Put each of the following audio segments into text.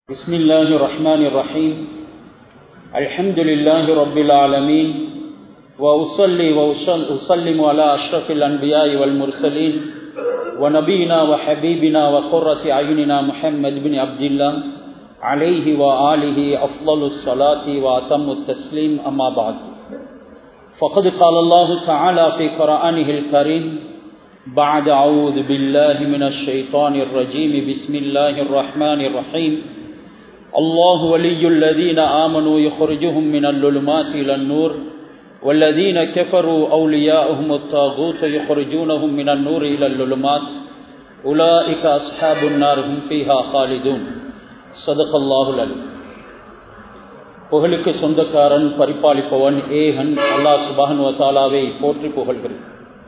بسم الله الرحمن الرحيم الحمد لله رب العالمين وأصلي وأسلم على أشرف الأنبياء والمرسلين ونبينا وحبيبنا وقرة أعيننا محمد بن عبد الله عليه وآله أفضل الصلاة وأتم التسليم أما بعد فقد قال الله تعالى في قرآنه الكريم بعد أعوذ بالله من الشيطان الرجيم بسم الله الرحمن الرحيم الله ولي الذين آمنوا يخرجهم من الظلمات إلى النور والذين كفروا أولياؤهم الطاغوت يخرجونهم من النور إلى الظلمات أولئك أصحاب النار هم فيها خالدون صدق الله العليم புகழுக்கு சொந்தக்காரன் பரிபாலிப்பவன் ஏகன் அல்லாஹ் சுபான் வத்தாலாவை போற்றி புகழ்கிறேன்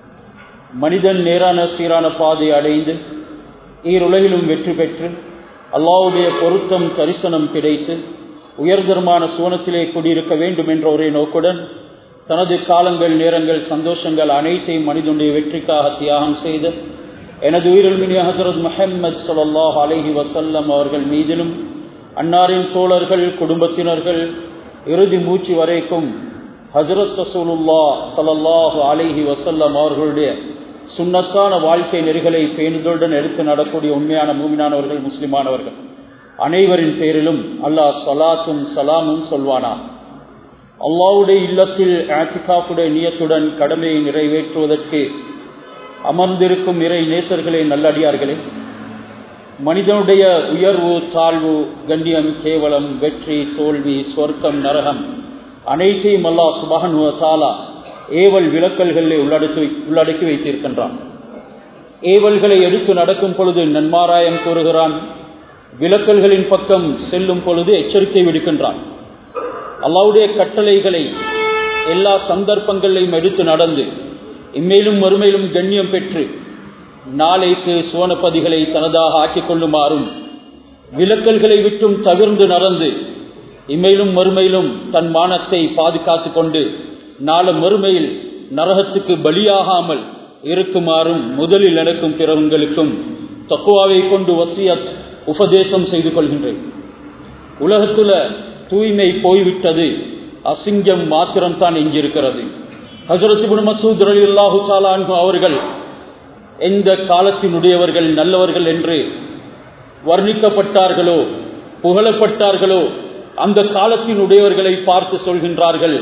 மனிதன் நேரான சீரான பாதை அடைந்து ஈருலகிலும் வெற்றி பெற்று அல்லாவுடைய பொருத்தம் தரிசனம் கிடைத்து உயர்தரமான சுவனத்திலே குடியிருக்க வேண்டும் என்ற ஒரே நோக்குடன் தனது காலங்கள் நேரங்கள் சந்தோஷங்கள் அனைத்தையும் மனிதனுடைய வெற்றிக்காக தியாகம் செய்த எனது உயிரில்மினி ஹசரத் முஹம்மது சொல்லாஹ் அலஹி வசல்லம் அவர்கள் மீதிலும் அன்னாரின் தோழர்கள் குடும்பத்தினர்கள் இறுதி மூச்சு வரைக்கும் ஹசரத் ரசூலுல்லா சலல்லாஹு அலிஹி வசல்லம் அவர்களுடைய சுண்ணத்தான வாழ்க்கை நெறிகளை பேணுதலுடன் எடுத்து நடக்கூடிய உண்மையான மூமினானவர்கள் முஸ்லிமானவர்கள் அனைவரின் பேரிலும் அல்லாஹ் சலாத்தும் சலாமும் சொல்வானா அல்லாவுடைய இல்லத்தில் ஆத்திகாஃபுடைய நியத்துடன் கடமையை நிறைவேற்றுவதற்கு அமர்ந்திருக்கும் இறை நேசர்களே நல்லடியார்களே மனிதனுடைய உயர்வு தாழ்வு கண்ணியம் கேவலம் வெற்றி தோல்வி சொர்க்கம் நரகம் அனைத்தையும் அல்லாஹ் சுபகன் தாலா ஏவல் விளக்கல்களை உள்ளடக்கி உள்ளடக்கி வைத்திருக்கின்றான் ஏவல்களை எடுத்து நடக்கும் பொழுது நன்மாராயம் கூறுகிறான் விளக்கல்களின் பக்கம் செல்லும் பொழுது எச்சரிக்கை விடுக்கின்றான் அல்லாவுடைய கட்டளைகளை எல்லா சந்தர்ப்பங்களையும் எடுத்து நடந்து இம்மேலும் மறுமையிலும் கண்ணியம் பெற்று நாளைக்கு சுவனப்பதிகளை தனதாக ஆக்கிக் கொள்ளுமாறும் விலக்கல்களை விட்டும் தவிர்ந்து நடந்து இம்மையிலும் மறுமையிலும் தன் மானத்தை பாதுகாத்து கொண்டு நாளை மறுமையில் நரகத்துக்கு பலியாகாமல் இருக்குமாறும் முதலில் நடக்கும் பிறவங்களுக்கும் தக்குவாவை கொண்டு வசியத் உபதேசம் செய்து கொள்கின்றேன் உலகத்துல தூய்மை போய்விட்டது அசிங்கம் மாத்திரம்தான் எஞ்சிருக்கிறது ஹசரத் மசூத் அலி அல்லாஹு சாலான்கு அவர்கள் எந்த காலத்தினுடையவர்கள் நல்லவர்கள் என்று வர்ணிக்கப்பட்டார்களோ புகழப்பட்டார்களோ அந்த காலத்தினுடையவர்களை பார்த்து சொல்கின்றார்கள்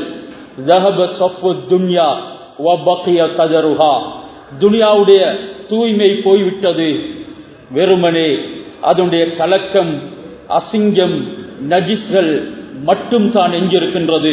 துனியாவுடைய தூய்மை போய்விட்டது வெறுமனே அதனுடைய கலக்கம் அசிங்கம் நஜிஸ்கள் மட்டும் தான் எஞ்சிருக்கின்றது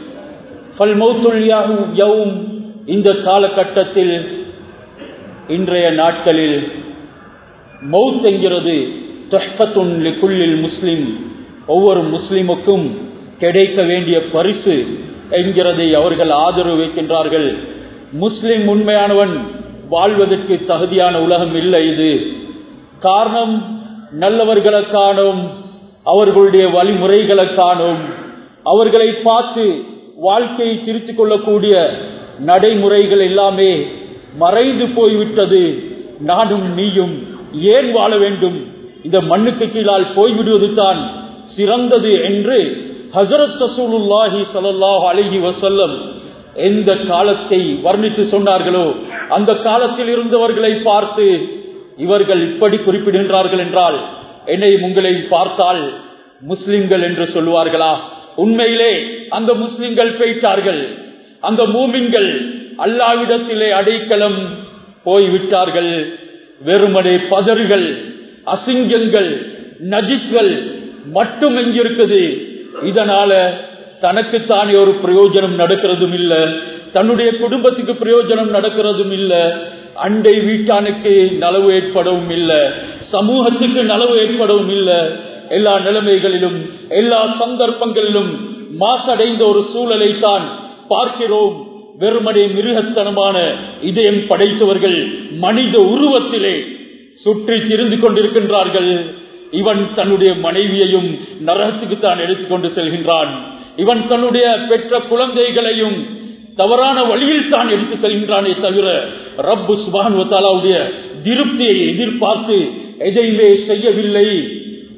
இந்த காலகட்டத்தில் இன்றைய நாட்களில் மவுத் என்கிறது தொஹ்பத்துள்ளில் முஸ்லிம் ஒவ்வொரு முஸ்லிமுக்கும் கிடைக்க வேண்டிய பரிசு என்கிறதை அவர்கள் ஆதரவு வைக்கின்றார்கள் முஸ்லிம் உண்மையானவன் வாழ்வதற்கு தகுதியான உலகம் இல்லை இது காரணம் நல்லவர்களை காணும் அவர்களுடைய வழிமுறைகளை காணும் அவர்களை பார்த்து வாழ்க்கையை திருத்திக் கொள்ளக்கூடிய நடைமுறைகள் எல்லாமே மறைந்து போய்விட்டது நானும் நீயும் ஏன் வாழ வேண்டும் இந்த மண்ணுக்கு கீழால் போய்விடுவது தான் சிறந்தது என்று ஹசரத் ரசூலுல்லாஹி சல்லாஹ் அலஹி வசல்லம் எந்த காலத்தை வர்ணித்து சொன்னார்களோ அந்த காலத்தில் இருந்தவர்களை பார்த்து இவர்கள் இப்படி குறிப்பிடுகின்றார்கள் என்றால் என்னை உங்களை பார்த்தால் முஸ்லிம்கள் என்று சொல்லுவார்களா உண்மையிலே அந்த முஸ்லிம்கள் பேச்சார்கள் அந்த மூமின்கள் அல்லாவிடத்திலே அடைக்கலம் போய்விட்டார்கள் வெறுமனே பதறுகள் அசிங்கங்கள் நஜிஸ்கள் மட்டும் எங்கிருக்குது இதனால தனக்குத்தானே ஒரு பிரயோஜனம் நடக்கிறதும் இல்ல தன்னுடைய குடும்பத்துக்கு பிரயோஜனம் நடக்கிறதும் இல்ல அண்டை வீட்டானுக்கு நலவு ஏற்படவும் இல்ல சமூகத்துக்கு நலவு ஏற்படவும் இல்ல எல்லா நிலைமைகளிலும் எல்லா சந்தர்ப்பங்களிலும் மாசடைந்த ஒரு சூழலை தான் பார்க்கிறோம் வெறுமனே மிருகத்தனமான இதயம் படைத்தவர்கள் மனித உருவத்திலே சுற்றி திரிந்து கொண்டிருக்கின்றார்கள் இவன் தன்னுடைய மனைவியையும் நரகத்துக்கு தான் எடுத்துக்கொண்டு செல்கின்றான் இவன் தன்னுடைய பெற்ற குழந்தைகளையும் தவறான வழியில் தான் எடுத்து செல்கின்றானே தவிர ரப்பு சுபானுடைய திருப்தியை எதிர்பார்த்து எதையுமே செய்யவில்லை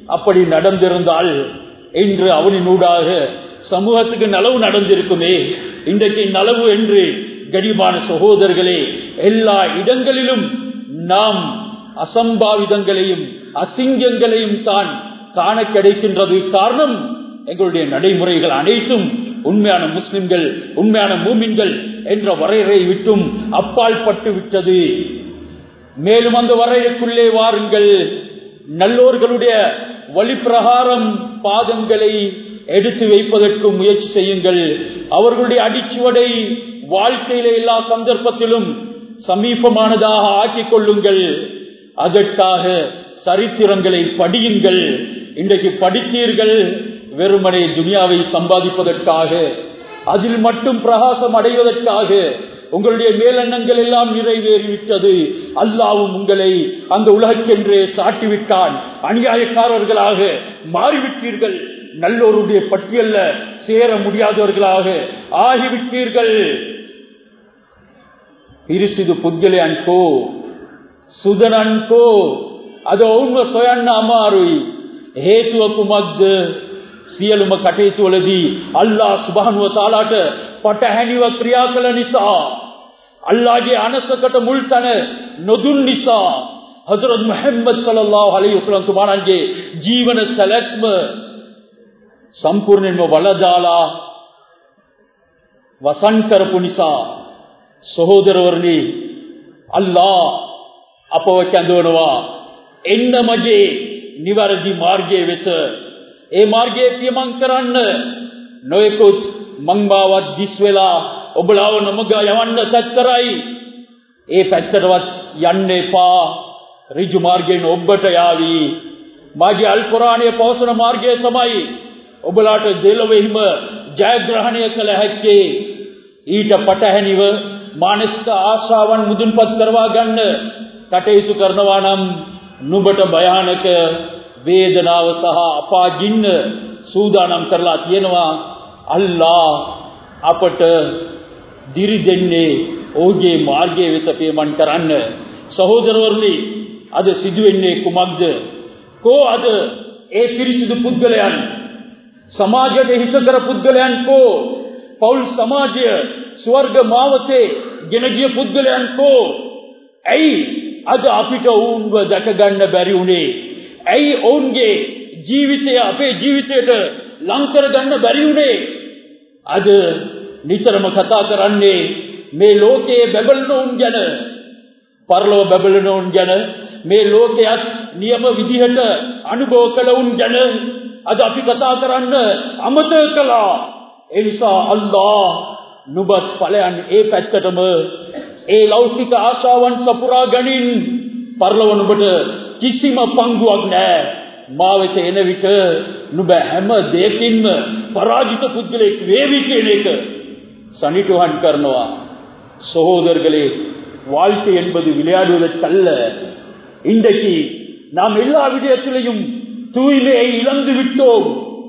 அப்படி நடந்திருந்தால் இன்று அவனினூடாக சமூகத்துக்கு நலவு நடந்திருக்குமே இன்றைக்கு நலவு என்று கரிபான சகோதரர்களே எல்லா இடங்களிலும் நாம் அசம்பாவிதங்களையும் அசிங்கங்களையும் தான் காண கிடைக்கின்றது காரணம் எங்களுடைய நடைமுறைகள் அனைத்தும் உண்மையான முஸ்லிம்கள் உண்மையான மூமின்கள் என்ற வரையறை விட்டும் அப்பால் பட்டு விட்டது மேலும் அந்த வரையறைக்குள்ளே வாருங்கள் நல்லோர்களுடைய வழிப்பிரகாரம் பாதங்களை எடுத்து வைப்பதற்கு முயற்சி செய்யுங்கள் அவர்களுடைய அடிச்சுவடை வாழ்க்கையில எல்லா சந்தர்ப்பத்திலும் சமீபமானதாக ஆக்கிக் கொள்ளுங்கள் அதற்காக சரித்திரங்களை படியுங்கள் இன்றைக்கு படித்தீர்கள் வெறுமனே துனியாவை சம்பாதிப்பதற்காக அதில் மட்டும் பிரகாசம் அடைவதற்காக உங்களுடைய மேலெண்ணங்கள் எல்லாம் நிறைவேறிவிட்டது அல்லாவும் உங்களை அந்த உலகக்கென்றே சாட்டிவிட்டான் அநியாயக்காரர்களாக மாறிவிட்டீர்கள் நல்லோருடைய பட்டியல்ல சேர முடியாதவர்களாக ஆகிவிட்டீர்கள் පිරිසිදු පුද්ගලයන්කෝ සුදනන්කෝ අද ඔවුන්ව සොයන්න අමාරුයි හේතුව කුමක්ද සියලුම කටයුතුවලදී අල්ලා සුබහනුව තාලාට පටහැනිව ක්‍රියා කළ නිසා අල්ලාගේ අනසකට මුල් තැන නොදුන් නිසා හසරත් මොහම්මද් සල්ලල්ලාහු අලයිහි වසල්ලම් තුමාණන්ගේ ජීවන සැලැස්ම සම්පූර්ණයෙන්ම වලදාලා වසන් කරපු නිසා සහෝදරවරණි අල්ලා අපව කැඳවනවා එන්න මගේ නිවැරදි මාර්ගයේ වෙත ඒ මාර්ගයේ පියමන් කරන්න නොයෙකුත් මංබාවත් දිස් වෙලා ඔබලාව නොමග යවන්න තත් කරයි ඒ පැත්තටවත් යන්න එපා ඍජු මාර්ගයෙන් ඔබට යාවි මාගේ අල් කුරානයේ පවසන මාර්ගය තමයි ඔබලාට දෙලොවෙහිම ජයග්‍රහණය කළ හැක්කේ ඊට පටහැනිව මානසික ආශාවන් මුදුන්පත් කරවා ගන්න කටයුතු කරනවා නම් නුඹට භයානක වේදනාව සහ අපාජින්න සූදානම් කරලා තියෙනවා අල්ලා අපට දිරි දෙන්නේ ඔහුගේ මාර්ගයේ වෙත පියමන් කරන්න සහෝදරවරුනි අද සිදුවෙන්නේ කුමක්ද කෝ අද ඒ පිරිසිදු පුද්ගලයන් සමාජයට හිත කර පුද්ගලයන් කෝ පෞල් සමාජය ස්වර්ග මාවතේ ගෙන ගිය පුද්ගලයන් කෝ ඇයි අද අපිට ඔවුන්ව දැක ගන්න බැරි වුණේ ඇයි ඔවුන්ගේ ජීවිතය අපේ ජීවිතයට ලං කර ගන්න බැරි වුණේ අද නිතරම කතා කරන්නේ මේ ලෝකයේ බබලන උන් ගැන පරලොව බබලන උන් ගැන මේ ලෝකයක් නියම විදිහට අනුභව කළ උන් ගැන අද අපි කතා කරන්න අමතක කළා ඒ නිසා අල්ලා නුබත් ඵලයන් ඒ පැත්තටම ඒ ලෞකික ආශාවන් සපුරා ගනින් පරලොව නුඹට කිසිම පංගුවක් නැහැ මා වෙත එන විට නුඹ හැම දෙයකින්ම පරාජිත පුද්ගලෙක් වේවි කියන එක சனிட்டுவான் කරනවා சகோதரர்களே வாழ்க்கை என்பது விளையாடுவதற்கல்ல இன்றைக்கு நாம் எல்லா விடயத்திலையும் தூய்மையை இழந்து விட்டோம்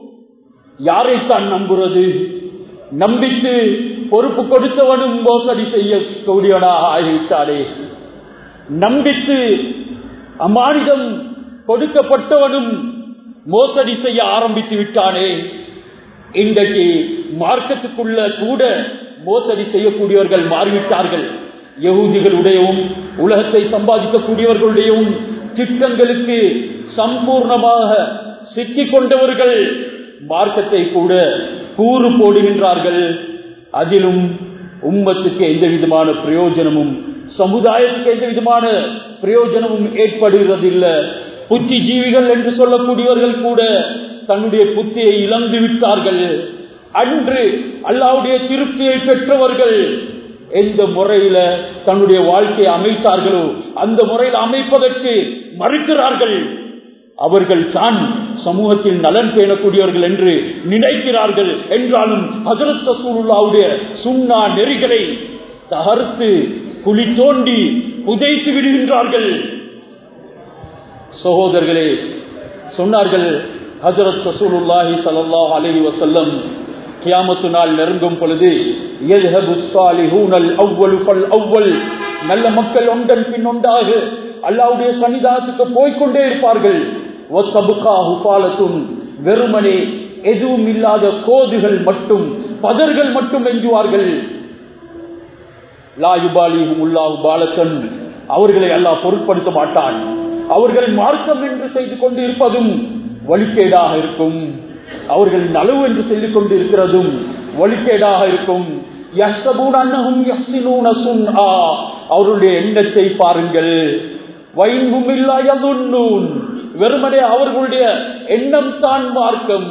யாரைத்தான் நம்புறது நம்பித்து பொறுப்பு கொடுத்தவனும் மோசடி செய்யக்கூடியவனாக ஆகிவிட்டானே நம்பித்து அம்மானிடம் கொடுக்கப்பட்டவனும் மோசடி செய்ய ஆரம்பித்து விட்டானே இன்றைக்கு மார்க்கத்துக்குள்ள கூட மோசடி செய்யக்கூடியவர்கள் மாறிவிட்டார்கள் யகுதிகளுடையவும் உலகத்தை சம்பாதிக்கக்கூடியவர்களுடையவும் திட்டங்களுக்கு சம்பூர்ணமாக சிக்கிக் கொண்டவர்கள் மார்க்கத்தை கூட கூறு போடுகின்றார்கள் அதிலும் உம்மத்துக்கு எந்த விதமான பிரயோஜனமும் சமுதாயத்துக்கு எந்த விதமான பிரயோஜனமும் ஏற்படுகிறதில்லை புத்திஜீவிகள் என்று சொல்லக்கூடியவர்கள் கூட தன்னுடைய புத்தியை இழந்து விட்டார்கள் அன்று அல்லாவுடைய திருப்தியை பெற்றவர்கள் எந்த முறையில தன்னுடைய வாழ்க்கையை அமைத்தார்களோ அந்த முறையில் அமைப்பதற்கு மறுக்கிறார்கள் அவர்கள் தான் சமூகத்தில் நலன் பேணக்கூடியவர்கள் என்று நினைக்கிறார்கள் என்றாலும் ஹசரத் ரசூலுல்லாவுடைய சுண்ணா நெறிகளை தகர்த்து குழி தோண்டி புதைத்து விடுகின்றார்கள் சகோதரர்களே சொன்னார்கள் ஹசரத் ரசூலுல்லாஹி ஸல்லல்லாஹு அலைஹி வஸல்லம் கியாமத்து நாள் நெருங்கும் பொழுது யذهبு الصالحون الاول فالاول நல்ல மக்கள் ஒன்றன் பின் ஒன்றாக அல்லாஹ்வுடைய சன்னிதானத்துக்கு போய்க்கொண்டே இருப்பார்கள் வெறுமனே எதுவும் இல்லாத கோதுகள் மட்டும் பதர்கள் மட்டும் எஞ்சுவார்கள் லாயுபாலியும் உள்ளாஹு பாலத்தன் அவர்களை அல்லாஹ் பொருட்படுத்த மாட்டான் அவர்கள் மார்க்கம் என்று செய்து கொண்டு இருப்பதும் வழிகேடாக இருக்கும் அவர்கள் நலவு என்று செய்து கொண்டு இருக்கிறதும் வழிகேடாக இருக்கும் அவருடைய எண்ணத்தை பாருங்கள் வெறுமனே அவர்களுடைய எண்ணம் தான் மார்க்கம்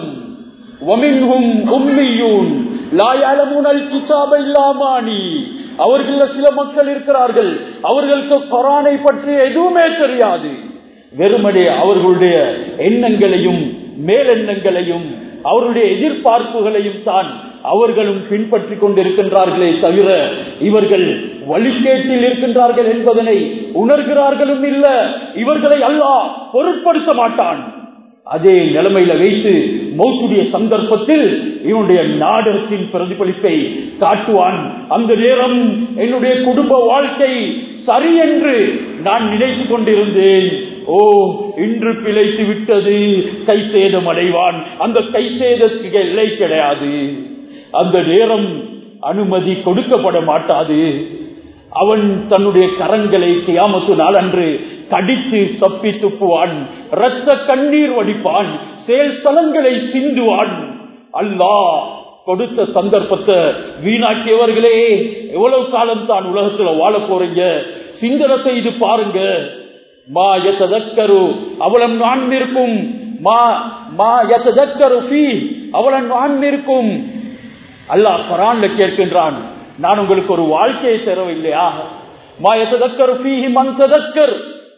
அவர்கள் சில மக்கள் இருக்கிறார்கள் அவர்களுக்கு கொரானை பற்றி எதுவுமே தெரியாது வெறுமனே அவர்களுடைய எண்ணங்களையும் மேலெண்ணங்களையும் அவருடைய எதிர்பார்ப்புகளையும் தான் அவர்களும் பின்பற்றி கொண்டிருக்கின்றார்களே தவிர இவர்கள் வழிகேட்டில் இருக்கின்றார்கள் என்பதனை உணர்கிறார்களும் இல்ல இவர்களை அல்லாஹ் பொருட்படுத்த மாட்டான் அதே நிலைமையில வைத்து மௌத்துடைய சந்தர்ப்பத்தில் இவனுடைய நாடகத்தின் பிரதிபலிப்பை காட்டுவான் அந்த நேரம் என்னுடைய குடும்ப வாழ்க்கை சரி என்று நான் நினைத்து கொண்டிருந்தேன் ஓ இன்று பிழைத்து விட்டது கை சேதம் அடைவான் அந்த கை சேதத்துக்கு எல்லை கிடையாது அந்த நேரம் அனுமதி கொடுக்கப்பட மாட்டாது அவன் தன்னுடைய கரங்களை கியாமத்து நாள் அன்று கடித்து சப்பி துப்புவான் ரத்த கண்ணீர் வடிப்பான் செயல் ஸ்தலங்களை சிந்துவான் அல்லாஹ் கொடுத்த சந்தர்ப்பத்தை வீணாக்கியவர்களே எவ்வளவு காலம் தான் உலகத்துல வாழ போறீங்க சிந்தனை செய்து பாருங்க மா எத்ததக்கரு அவளம் நான் இருக்கும் மா மா எத்ததக்கரு ஃபீ அவளன் நான் இருக்கும் அல்லாஹ் குரான்ல கேட்கின்றான் நான் உங்களுக்கு ஒரு வாழ்க்கையை தரவில்லையா மா எத்ததக்கரு ஃபீஹி மன் ததக்கர்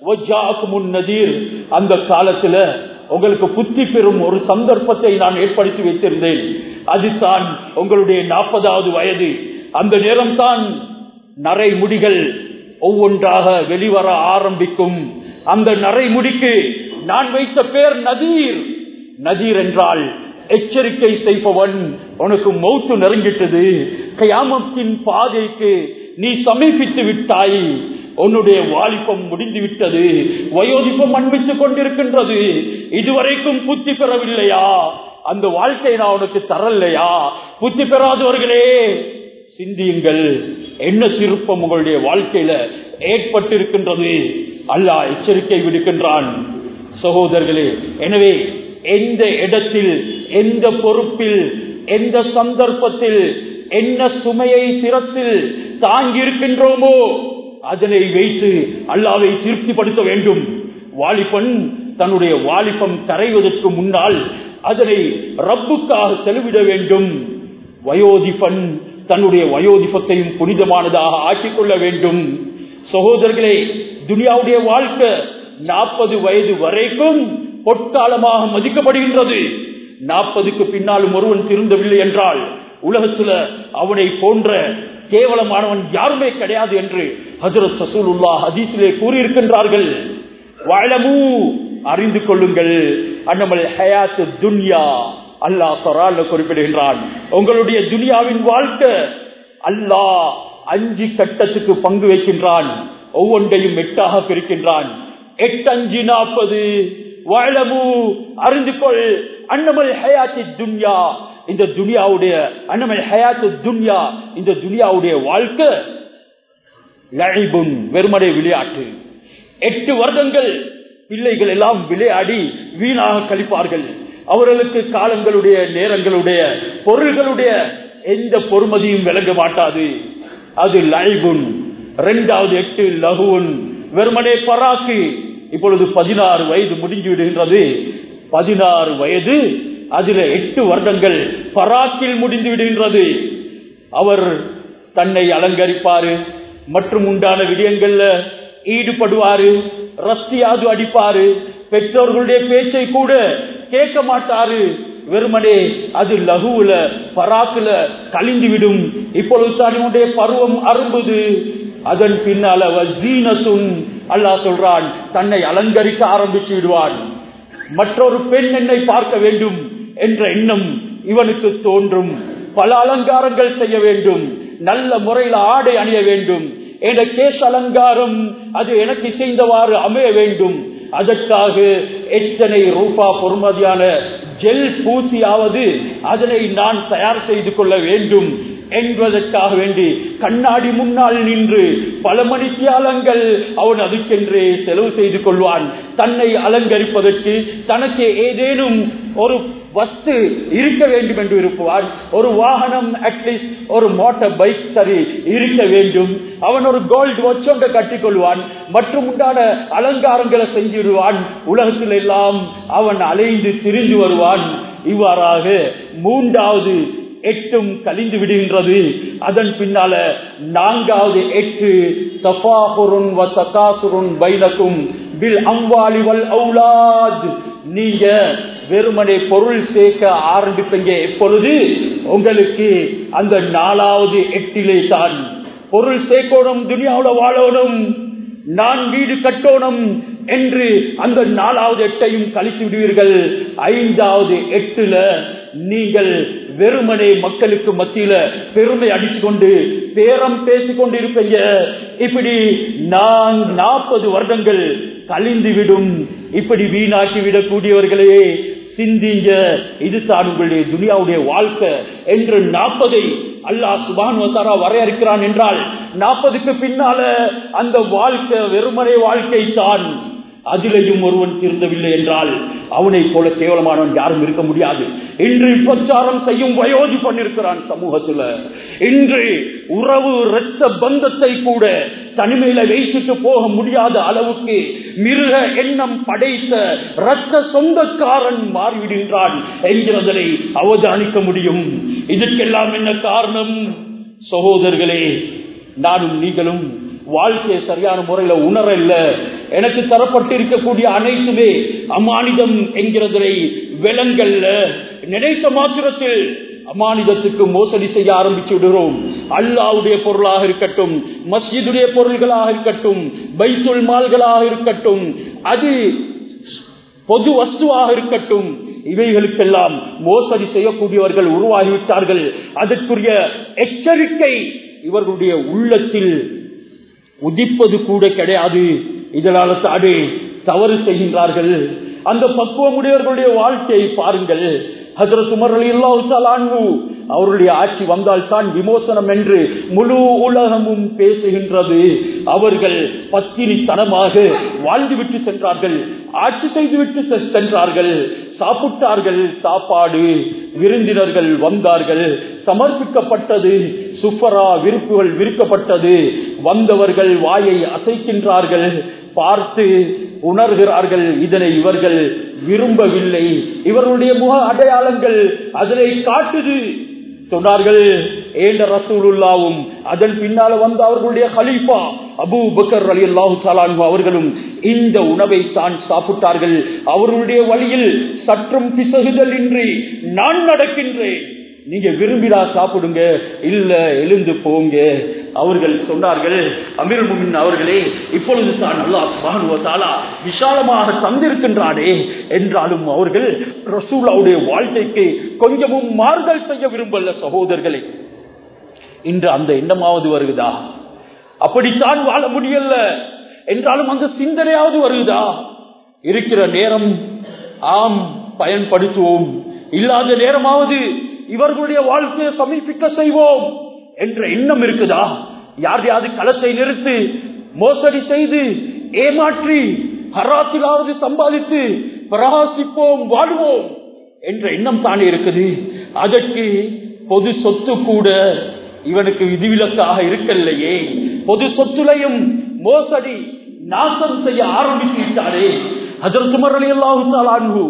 முன்னதீர் அந்த காலத்துல உங்களுக்கு புத்தி பெறும் ஒரு சந்தர்ப்பத்தை நான் ஏற்படுத்தி வைத்திருந்தேன் அதுதான் உங்களுடைய நாற்பதாவது வயது அந்த நேரம் தான் நரைமுடிகள் ஒவ்வொன்றாக வெளிவர ஆரம்பிக்கும் அந்த நரைமுடிக்கு நான் வைத்த பேர் நதீர் நதீர் என்றால் எச்சரிக்கை செய்பவன் உனக்கு மௌத்து நெருங்கிட்டது கயாமத்தின் பாதைக்கு நீ சமீபித்து விட்டாய் உன்னுடைய வாலிபம் முடிந்து விட்டது வயோதிப்பம் அன்பித்துக் கொண்டிருக்கின்றது இதுவரைக்கும் புத்தி பெறவில்லையா அந்த வாழ்க்கை நான் உனக்கு தரலையா புத்தி பெறாதவர்களே சிந்தியுங்கள் என்ன திருப்பம் உங்களுடைய வாழ்க்கையில ஏற்பட்டிருக்கின்றது அல்லாஹ் எச்சரிக்கை விடுக்கின்றான் சகோதரர்களே எனவே எந்த இடத்தில் எந்த பொறுப்பில் எந்த சந்தர்ப்பத்தில் என்ன சுமையை சிரத்தில் தாங்கி இருக்கின்றோமோ அதனை வைத்து அல்லாவை திருப்திப்படுத்த வேண்டும் வாலிபன் தன்னுடைய வாலிபம் கரைவதற்கு முன்னால் அதனை ரப்புக்காக செலவிட வேண்டும் வயோதிபன் தன்னுடைய வயோதிபத்தையும் புனிதமானதாக ஆக்கிக் கொள்ள வேண்டும் சகோதரர்களே துனியாவுடைய வாழ்க்கை நாற்பது வயது வரைக்கும் பொற்காலமாக மதிக்கப்படுகின்றது நாற்பதுக்கு பின்னாலும் ஒருவன் திருந்தவில்லை என்றால் உலகத்துல அவனை போன்ற கேவலமானவன் யாருமே கிடையாது என்று ஹசரத் சசூலுல்லா ஹதீஸிலே கூறியிருக்கின்றார்கள் வாழமூ அறிந்து கொள்ளுங்கள் அண்ணமல் ஹயாத்து துன்யா அல்லாஹ் சொரால குறிப்பிடுகின்றான் உங்களுடைய துனியாவின் வாழ்க்கை அல்லாஹ் அஞ்சு கட்டத்துக்கு பங்கு வைக்கின்றான் ஒவ்வொன்றையும் எட்டாக பிரிக்கின்றான் எட்டு அஞ்சு நாற்பது வாழமு அறிந்து கொள் அன்னமல் ஹயாத்தி துன்யா இந்த துனியாவுடைய அன்னமல் ஹயாத்து துன்யா இந்த துனியாவுடைய வாழ்க்கை லழிபுன் வெறுமனை விளையாட்டு எட்டு வருடங்கள் பிள்ளைகள் எல்லாம் விளையாடி வீணாக கழிப்பார்கள் அவர்களுக்கு காலங்களுடைய நேரங்களுடைய பொருள்களுடைய எந்த பொறுமதியும் விளங்க மாட்டாது அது லைபுன் இரண்டாவது எட்டு லகுன் வெறுமனே பராக்கு இப்பொழுது பதினாறு வயது முடிஞ்சு விடுகின்றது பதினாறு வயது அதுல எட்டு வருடங்கள் பராக்கில் முடிந்து விடுகின்றது அவர் தன்னை அலங்கரிப்பாரு மற்றும் உண்டான விடயங்கள்ல ஈடுபடுவாரு ரஸ்தியாது அடிப்பாரு பெற்றோர்களுடைய பேச்சை கூட கேட்க மாட்டாரு வெறுமனே அது லகுவுல பராக்குல கழிந்து விடும் இப்பொழுது தன்னுடைய பருவம் அரும்புது அதன் பின்னால வசீனத்துன் அல்லாஹ் சொல்றான் தன்னை அலங்கரிக்க ஆரம்பிச்சு விடுவான் மற்றொரு பெண் என்னை பார்க்க வேண்டும் என்ற எண்ணம் இவனுக்கு தோன்றும் பல அலங்காரங்கள் செய்ய வேண்டும் நல்ல முறையில் ஆடை அணிய வேண்டும் என்ற கேஸ் அலங்காரம் அது எனக்கு செய்தவாறு அமைய வேண்டும் அதற்காக எத்தனை ரூபா பொறுமதியான ஜெல் பூசியாவது அதனை நான் தயார் செய்து கொள்ள வேண்டும் என்பதற்காக வேண்டி கண்ணாடி முன்னால் நின்று பல மணித்தியாலங்கள் அவன் அதுக்கென்றே செலவு செய்து கொள்வான் தன்னை அலங்கரிப்பதற்கு தனக்கு ஏதேனும் ஒரு வஸ்து இருக்க வேண்டும் என்று இருப்பான் ஒரு வாகனம் அட்லீஸ்ட் ஒரு மோட்டார் பைக் சரி இருக்க வேண்டும் அவன் ஒரு கோல்டு வச்சொன்றை கட்டிக்கொள்வான் மற்றும் உண்டான அலங்காரங்களை செஞ்சிடுவான் உலகத்தில் எல்லாம் அவன் அலைந்து திரிந்து வருவான் இவ்வாறாக மூன்றாவது எட்டும் கழிந்து விடுகின்றது அதன் பின்னால நான்காவது எட்டு தபாகுருன் வ தகாசுருன் பைனக்கும் பில் அம்வாலி வல் அவுலாத் நீங்க வெறுமனே பொருள் சேர்க்க ஆரம்பிப்பீங்க எப்பொழுது உங்களுக்கு அந்த நாலாவது எட்டிலே தான் பொருள் சேர்க்கணும் துனியாவோட வாழணும் நான் வீடு கட்டோணும் என்று அந்த நாலாவது எட்டையும் கழித்து விடுவீர்கள் ஐந்தாவது எட்டுல நீங்கள் வெறுமனே மக்களுக்கு மத்தியில பெருமை அடிச்சு கொண்டு பேரம் பேசிக் கொண்டு இருப்பீங்க இப்படி நான் நாற்பது வருடங்கள் கழிந்து விடும் இப்படி வீணாக்கி விடக்கூடியவர்களே சிந்திங்க இதுதான் உங்களுடைய துனியாவுடைய வாழ்க்கை என்று நாற்பதை அல்லாஹ் சுபான் வரையறுக்கிறான் என்றால் நாற்பதுக்கு பின்னால அந்த வாழ்க்கை வெறுமனை வாழ்க்கை தான் அதிலையும் ஒருவன் திருந்தவில்லை என்றால் அவனை போல கேவலமானவன் யாரும் இருக்க முடியாது இன்று பிரச்சாரம் செய்யும் வயோதி பண்ணிருக்கிறான் சமூகத்துல இன்று உறவு இரத்த பந்தத்தை கூட தனிமையில வைத்துட்டு போக முடியாத அளவுக்கு மிருக எண்ணம் படைத்த இரத்த சொந்தக்காரன் மாறிவிடுகின்றான் என்கிறதனை அவதானிக்க முடியும் இதற்கெல்லாம் என்ன காரணம் சகோதரர்களே நானும் நீங்களும் வாழ்க்கையை சரியான முறையில உணர இல்ல எனக்கு தரப்பட்டிருக்கக்கூடிய அனைத்துமே அமானிதம் என்கிறதை விலங்கல்ல நினைத்த மாத்திரத்தில் அமானிதத்துக்கு மோசடி செய்ய ஆரம்பிச்சு விடுகிறோம் அல்லாவுடைய பொருளாக இருக்கட்டும் மஸ்ஜிதுடைய பொருள்களாக இருக்கட்டும் பைத்துல் மால்களாக இருக்கட்டும் அது பொது வஸ்துவாக இருக்கட்டும் இவைகளுக்கெல்லாம் மோசடி செய்யக்கூடியவர்கள் உருவாகிவிட்டார்கள் அதற்குரிய எச்சரிக்கை இவர்களுடைய உள்ளத்தில் உதிப்பது கூட கிடையாது இதனால தாடே தவறு செய்கின்றார்கள் அந்த பக்குவமுடையவர்களுடைய வாழ்க்கையை பாருங்கள் ஹசரத் உமர் அலி அல்லாஹு அவருடைய ஆட்சி வந்தால் தான் விமோசனம் என்று முழு உலகமும் பேசுகின்றது அவர்கள் பத்தினி தனமாக வாழ்ந்துவிட்டு சென்றார்கள் ஆட்சி செய்துவிட்டு சென்றார்கள் சாப்பிட்டார்கள் சாப்பாடு விருந்தினர்கள் வந்தார்கள் சமர்ப்பிக்கப்பட்டது சுப்பரா விருப்புகள் விற்கப்பட்டது வந்தவர்கள் வாயை அசைக்கின்றார்கள் பார்த்து உணர்கிறார்கள் இதனை இவர்கள் விரும்பவில்லை இவர்களுடைய முக அடையாளங்கள் அதனை காட்டுது சொன்னார்கள் ஏண்ட ரசூலுல்லாவும் அதன் பின்னால வந்த அவர்களுடைய ஹலீஃபா அபு பக்கர் அலி அல்லாஹு அவர்களும் இந்த உணவை தான் சாப்பிட்டார்கள் அவர்களுடைய வழியில் சற்றும் பிசகுதல் இன்றி நான் நடக்கின்றேன் நீங்க விரும்பிடா சாப்பிடுங்க இல்ல எழுந்து போங்க அவர்கள் சொன்னார்கள் அமீர் முமின் அவர்களே இப்பொழுது தான் அல்லாஹ் விசாலமாக தந்திருக்கின்றானே என்றாலும் அவர்கள் ரசூலாவுடைய வாழ்க்கைக்கு கொஞ்சமும் மாறுதல் செய்ய விரும்பல சகோதரர்களே இன்று அந்த எண்ணமாவது வருகுதா அப்படித்தான் வாழ முடியல என்றாலும் அந்த சிந்தனையாவது வருகுதா இருக்கிற நேரம் ஆம் பயன்படுத்துவோம் இல்லாத நேரமாவது இவர்களுடைய வாழ்க்கையை சமீபிக்க செய்வோம் என்ற எண்ணம் இருக்குதா யாரையாவது களத்தை நிறுத்து மோசடி செய்து ஏமாற்றி ஹராத்திலாவது சம்பாதித்து பிரகாசிப்போம் வாழ்வோம் என்ற எண்ணம் தானே இருக்குது அதற்கு பொது சொத்து கூட இவனுக்கு விதிவிலக்காக இருக்கலையே பொது சொத்துலையும் மோசடி நாசம் செய்ய ஆரம்பித்து விட்டாரே அதற்கு மரளி அல்லாஹு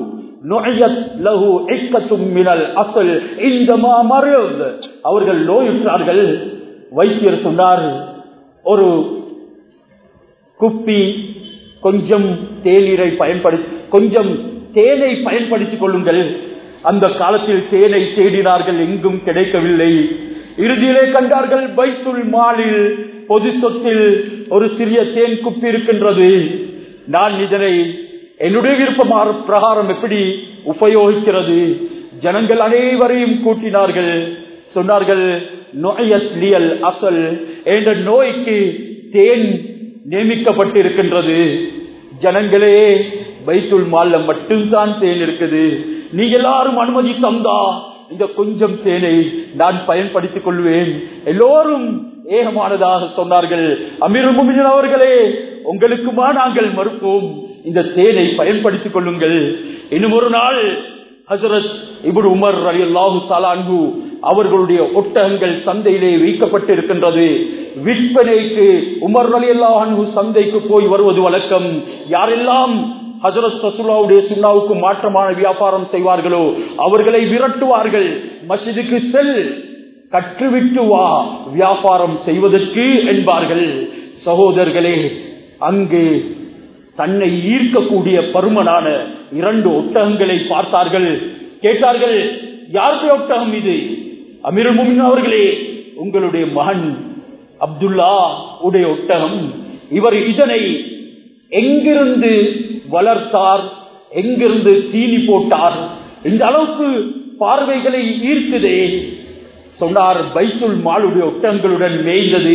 அவர்கள் நோயுற்றார்கள் வைத்தியர் சொன்னார் ஒரு குப்பி கொஞ்சம் தேநீரை பயன்படுத்தி கொஞ்சம் தேனை பயன்படுத்திக் கொள்ளுங்கள் அந்த காலத்தில் தேனை தேடினார்கள் எங்கும் கிடைக்கவில்லை இறுதியிலே கண்டார்கள் பைத்துல் மாலில் பொது சொத்தில் ஒரு சிறிய தேன் குப்பி இருக்கின்றது நான் இதனை என்னுடைய விருப்பமான பிரகாரம் எப்படி உபயோகிக்கிறது ஜனங்கள் அனைவரையும் கூட்டினார்கள் சொன்னார்கள் நோயஸ்லியல் அசல் என்ற நோய்க்கு தேன் நியமிக்கப்பட்டிருக்கின்றது ஜனங்களே பைத்துல் மால்ல மட்டும்தான் தேன் இருக்குது நீங்க எல்லாரும் அனுமதி தந்தா இந்த கொஞ்சம் தேனை நான் பயன்படுத்திக் கொள்வேன் எல்லோரும் ஏகமானதாக சொன்னார்கள் அமீர் முமின் அவர்களே உங்களுக்குமா நாங்கள் மறுப்போம் இந்த தேனை பயன்படுத்திக் கொள்ளுங்கள் இன்னும் ஒரு நாள் ஹசரத் இபுடு உமர் அலி அல்லாஹு சாலான்கு அவர்களுடைய ஒட்டகங்கள் சந்தையிலே வைக்கப்பட்டிருக்கின்றது விற்பனைக்கு உமர் அலி அல்லாஹு சந்தைக்கு போய் வருவது வழக்கம் யாரெல்லாம் ஹசரத் சசுல்லாவுடைய சுண்ணாவுக்கு மாற்றமான வியாபாரம் செய்வார்களோ அவர்களை விரட்டுவார்கள் மசிதுக்கு செல் கற்றுவிட்டு வா வியாபாரம் செய்வதற்கு என்பார்கள் சகோதரர்களே அங்கு தன்னை ஈர்க்கக்கூடிய பருமனான இரண்டு ஒட்டகங்களை பார்த்தார்கள் கேட்டார்கள் யாருடைய ஒட்டகம் இது அமீர் முமின் அவர்களே உங்களுடைய மகன் அப்துல்லா உடைய ஒட்டகம் இவர் இதனை எங்கிருந்து வளர்த்தார் எங்கிருந்து தீனி போட்டார் இந்த அளவுக்கு பார்வைகளை ஈர்க்குதே சொன்னார் பைத்துல் மாலுடைய ஒட்டகங்களுடன் மேய்ந்தது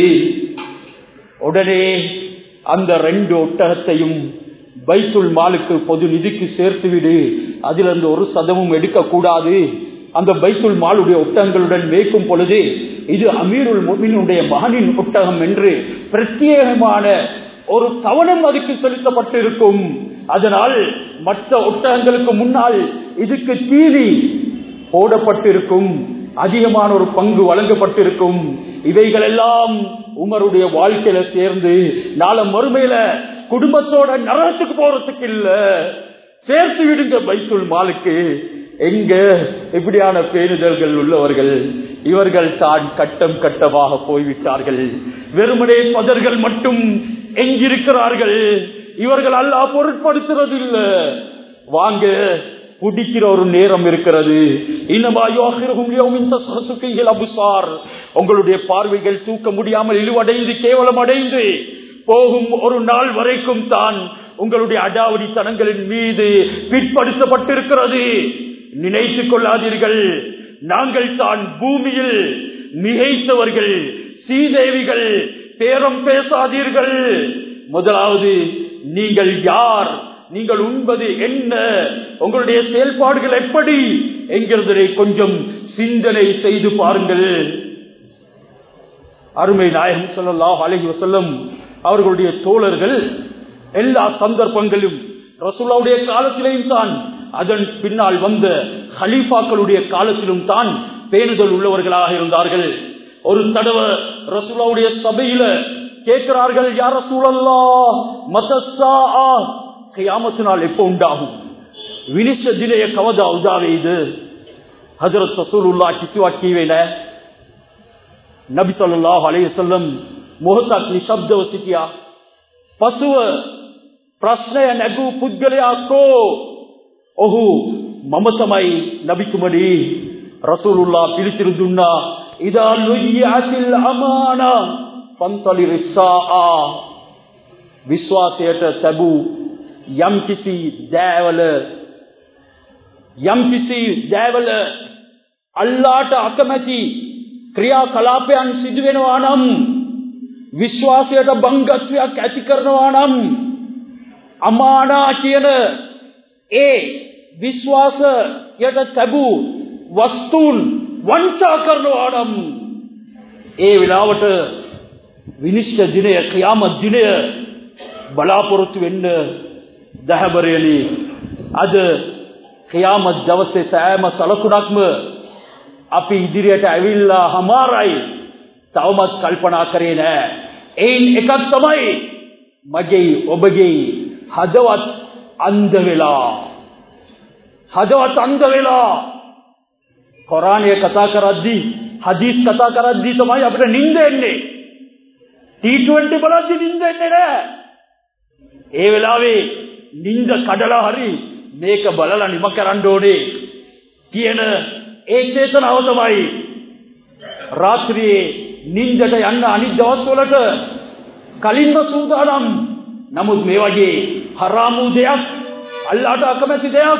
உடனே அந்த ரெண்டு ஒட்டகத்தையும் பைத்துல் மாலுக்கு பொது நிதிக்கு சேர்த்து விடு அதிலிருந்து ஒரு சதமும் எடுக்கக்கூடாது அந்த பைத்துல் மாலுடைய ஒட்டகங்களுடன் மேய்க்கும் பொழுது இது அமீருல் மொமினுடைய மகனின் ஒட்டகம் என்று பிரத்யேகமான ஒரு கவனம் அதுக்கு செலுத்தப்பட்டிருக்கும் அதனால் மற்ற ஒட்டகங்களுக்கு முன்னால் இதுக்கு தீனி போடப்பட்டிருக்கும் அதிகமான ஒரு பங்கு வழங்கப்பட்டிருக்கும் இவைகள் எல்லாம் உமருடைய வாழ்க்கையில சேர்ந்து நாள மறுமையில குடும்பத்தோட நரகத்துக்கு போறதுக்கு இல்ல சேர்த்து விடுங்க பைத்துல் மாலுக்கு எங்க இப்படியான பேணுதல்கள் உள்ளவர்கள் இவர்கள் தான் கட்டம் கட்டமாக போய்விட்டார்கள் வெறுமனே பதர்கள் மட்டும் எங்கிருக்கிறார்கள் இவர்கள் அல்லா பொருட்படுத்துறது இல்ல வாங்க புடிக்கிற ஒரு நேரம் இருக்கிறது உங்களுடைய பார்வைகள் தூக்க முடியாமல் இழிவடைந்து கேவலம் அடைந்து போகும் ஒரு நாள் வரைக்கும் தான் உங்களுடைய அடாவடி தனங்களின் மீது பிற்படுத்தப்பட்டிருக்கிறது நினைத்துக் கொள்ளாதீர்கள் நாங்கள் தான் பூமியில் மிகைத்தவர்கள் சீதேவிகள் பேரம் பேசாதீர்கள் முதலாவது நீங்கள் யார் நீங்கள் உண்பது என்ன உங்களுடைய செயல்பாடுகள் எப்படி என்கிறதை கொஞ்சம் சிந்தனை செய்து பாருங்கள் அருமை நாயகம் சொல்லலாம் அழகி வசல்லம் அவர்களுடைய தோழர்கள் எல்லா சந்தர்ப்பங்களும் ரசூலாவுடைய காலத்திலேயும் தான் அதன் பின்னால் வந்த ஹலீஃபாக்களுடைய காலத்திலும் தான் பேணுதல் உள்ளவர்களாக இருந்தார்கள் ஒரு தடவை ரசூலாவுடைய சபையில கேட்கிறார்கள் யார் ரசூலல்லா மதஸ்ஸா கியாமத்தினால் எப்போ உண்டாகும் வினிஷ தினைய கவதா உதாவே இது ஹஜரத் ரசூலுல்லா கிசுவா கீவேல ನಬಿ ಸಲ್ಲಾಹು ಅಲೈಹಿ ವಸಲ್ಲಂ ಮೊಹತಾಕ್ ನಿಶಬ್ದವ ಸಿಟಿಯ ಪಶುವ ಪ್ರಶ್ನೆಯ ನಗು ಪುದ್ಗಲೆಯಾಕೋ ಒಹು ಮಮತಮೈ ನಬಿಕುಮಡಿ ರಸೂಲುಲ್ಲಾ ಪಿಲಿತಿರುದುನ್ನ ಇದಾ ಲುಯ್ಯಾತಿಲ್ ಅಮಾನ ಪಂತಲಿ ರಿಸ್ಸಾ ವಿಶ್ವಾಸයට තැබූ යම් කිසි දෑවල යම් කිසි දෑවල අල්ලාට අකමැති ක්‍රියා කලාපයන් සිදු වෙනවා නම් විශ්වාසයට බංගත්වයක් ඇති කරනවා නම් අමානා කියන ඒ විශ්වාසයට තැබූ වස්තුන් වංචා කරනවා නම් ඒ වෙලාවට විනිශ්ච දිනය ක්‍රියාමත් දිනය බලාපොරොත්තු වෙන්න දැහැබරයනි අද ක්‍රියාමත් දවසේ සෑම සලකුණක්ම අපි ඉදිරියට ඇවිල්ලා හමාරයි තවමත් කල්පනා කරේ නෑ එයින් එකක් තමයි මගේ ඔබගේ හදවත් අන්ද වෙලා හදවත් අන්ද වෙලා කොරාණය කතා කරද්දී හදීස් කතා කරද්දී තමයි අපිට නිින්ද එන්නේ T20 බලද්දී නිින්ද එන්නේ නෑ ඒ වෙලාවේ නිින්ද කඩලා හරි මේක බලලා නිම කරන්න ඕනේ කියන ඒ චේතනාව තමයි රාත්‍රියේ නින්දට යන්න අනිත් දවස්වලට කලින්ම සූදානම් නමුත් මේ වගේ හරාමු දෙයක් අල්ලාට අකමැති දෙයක්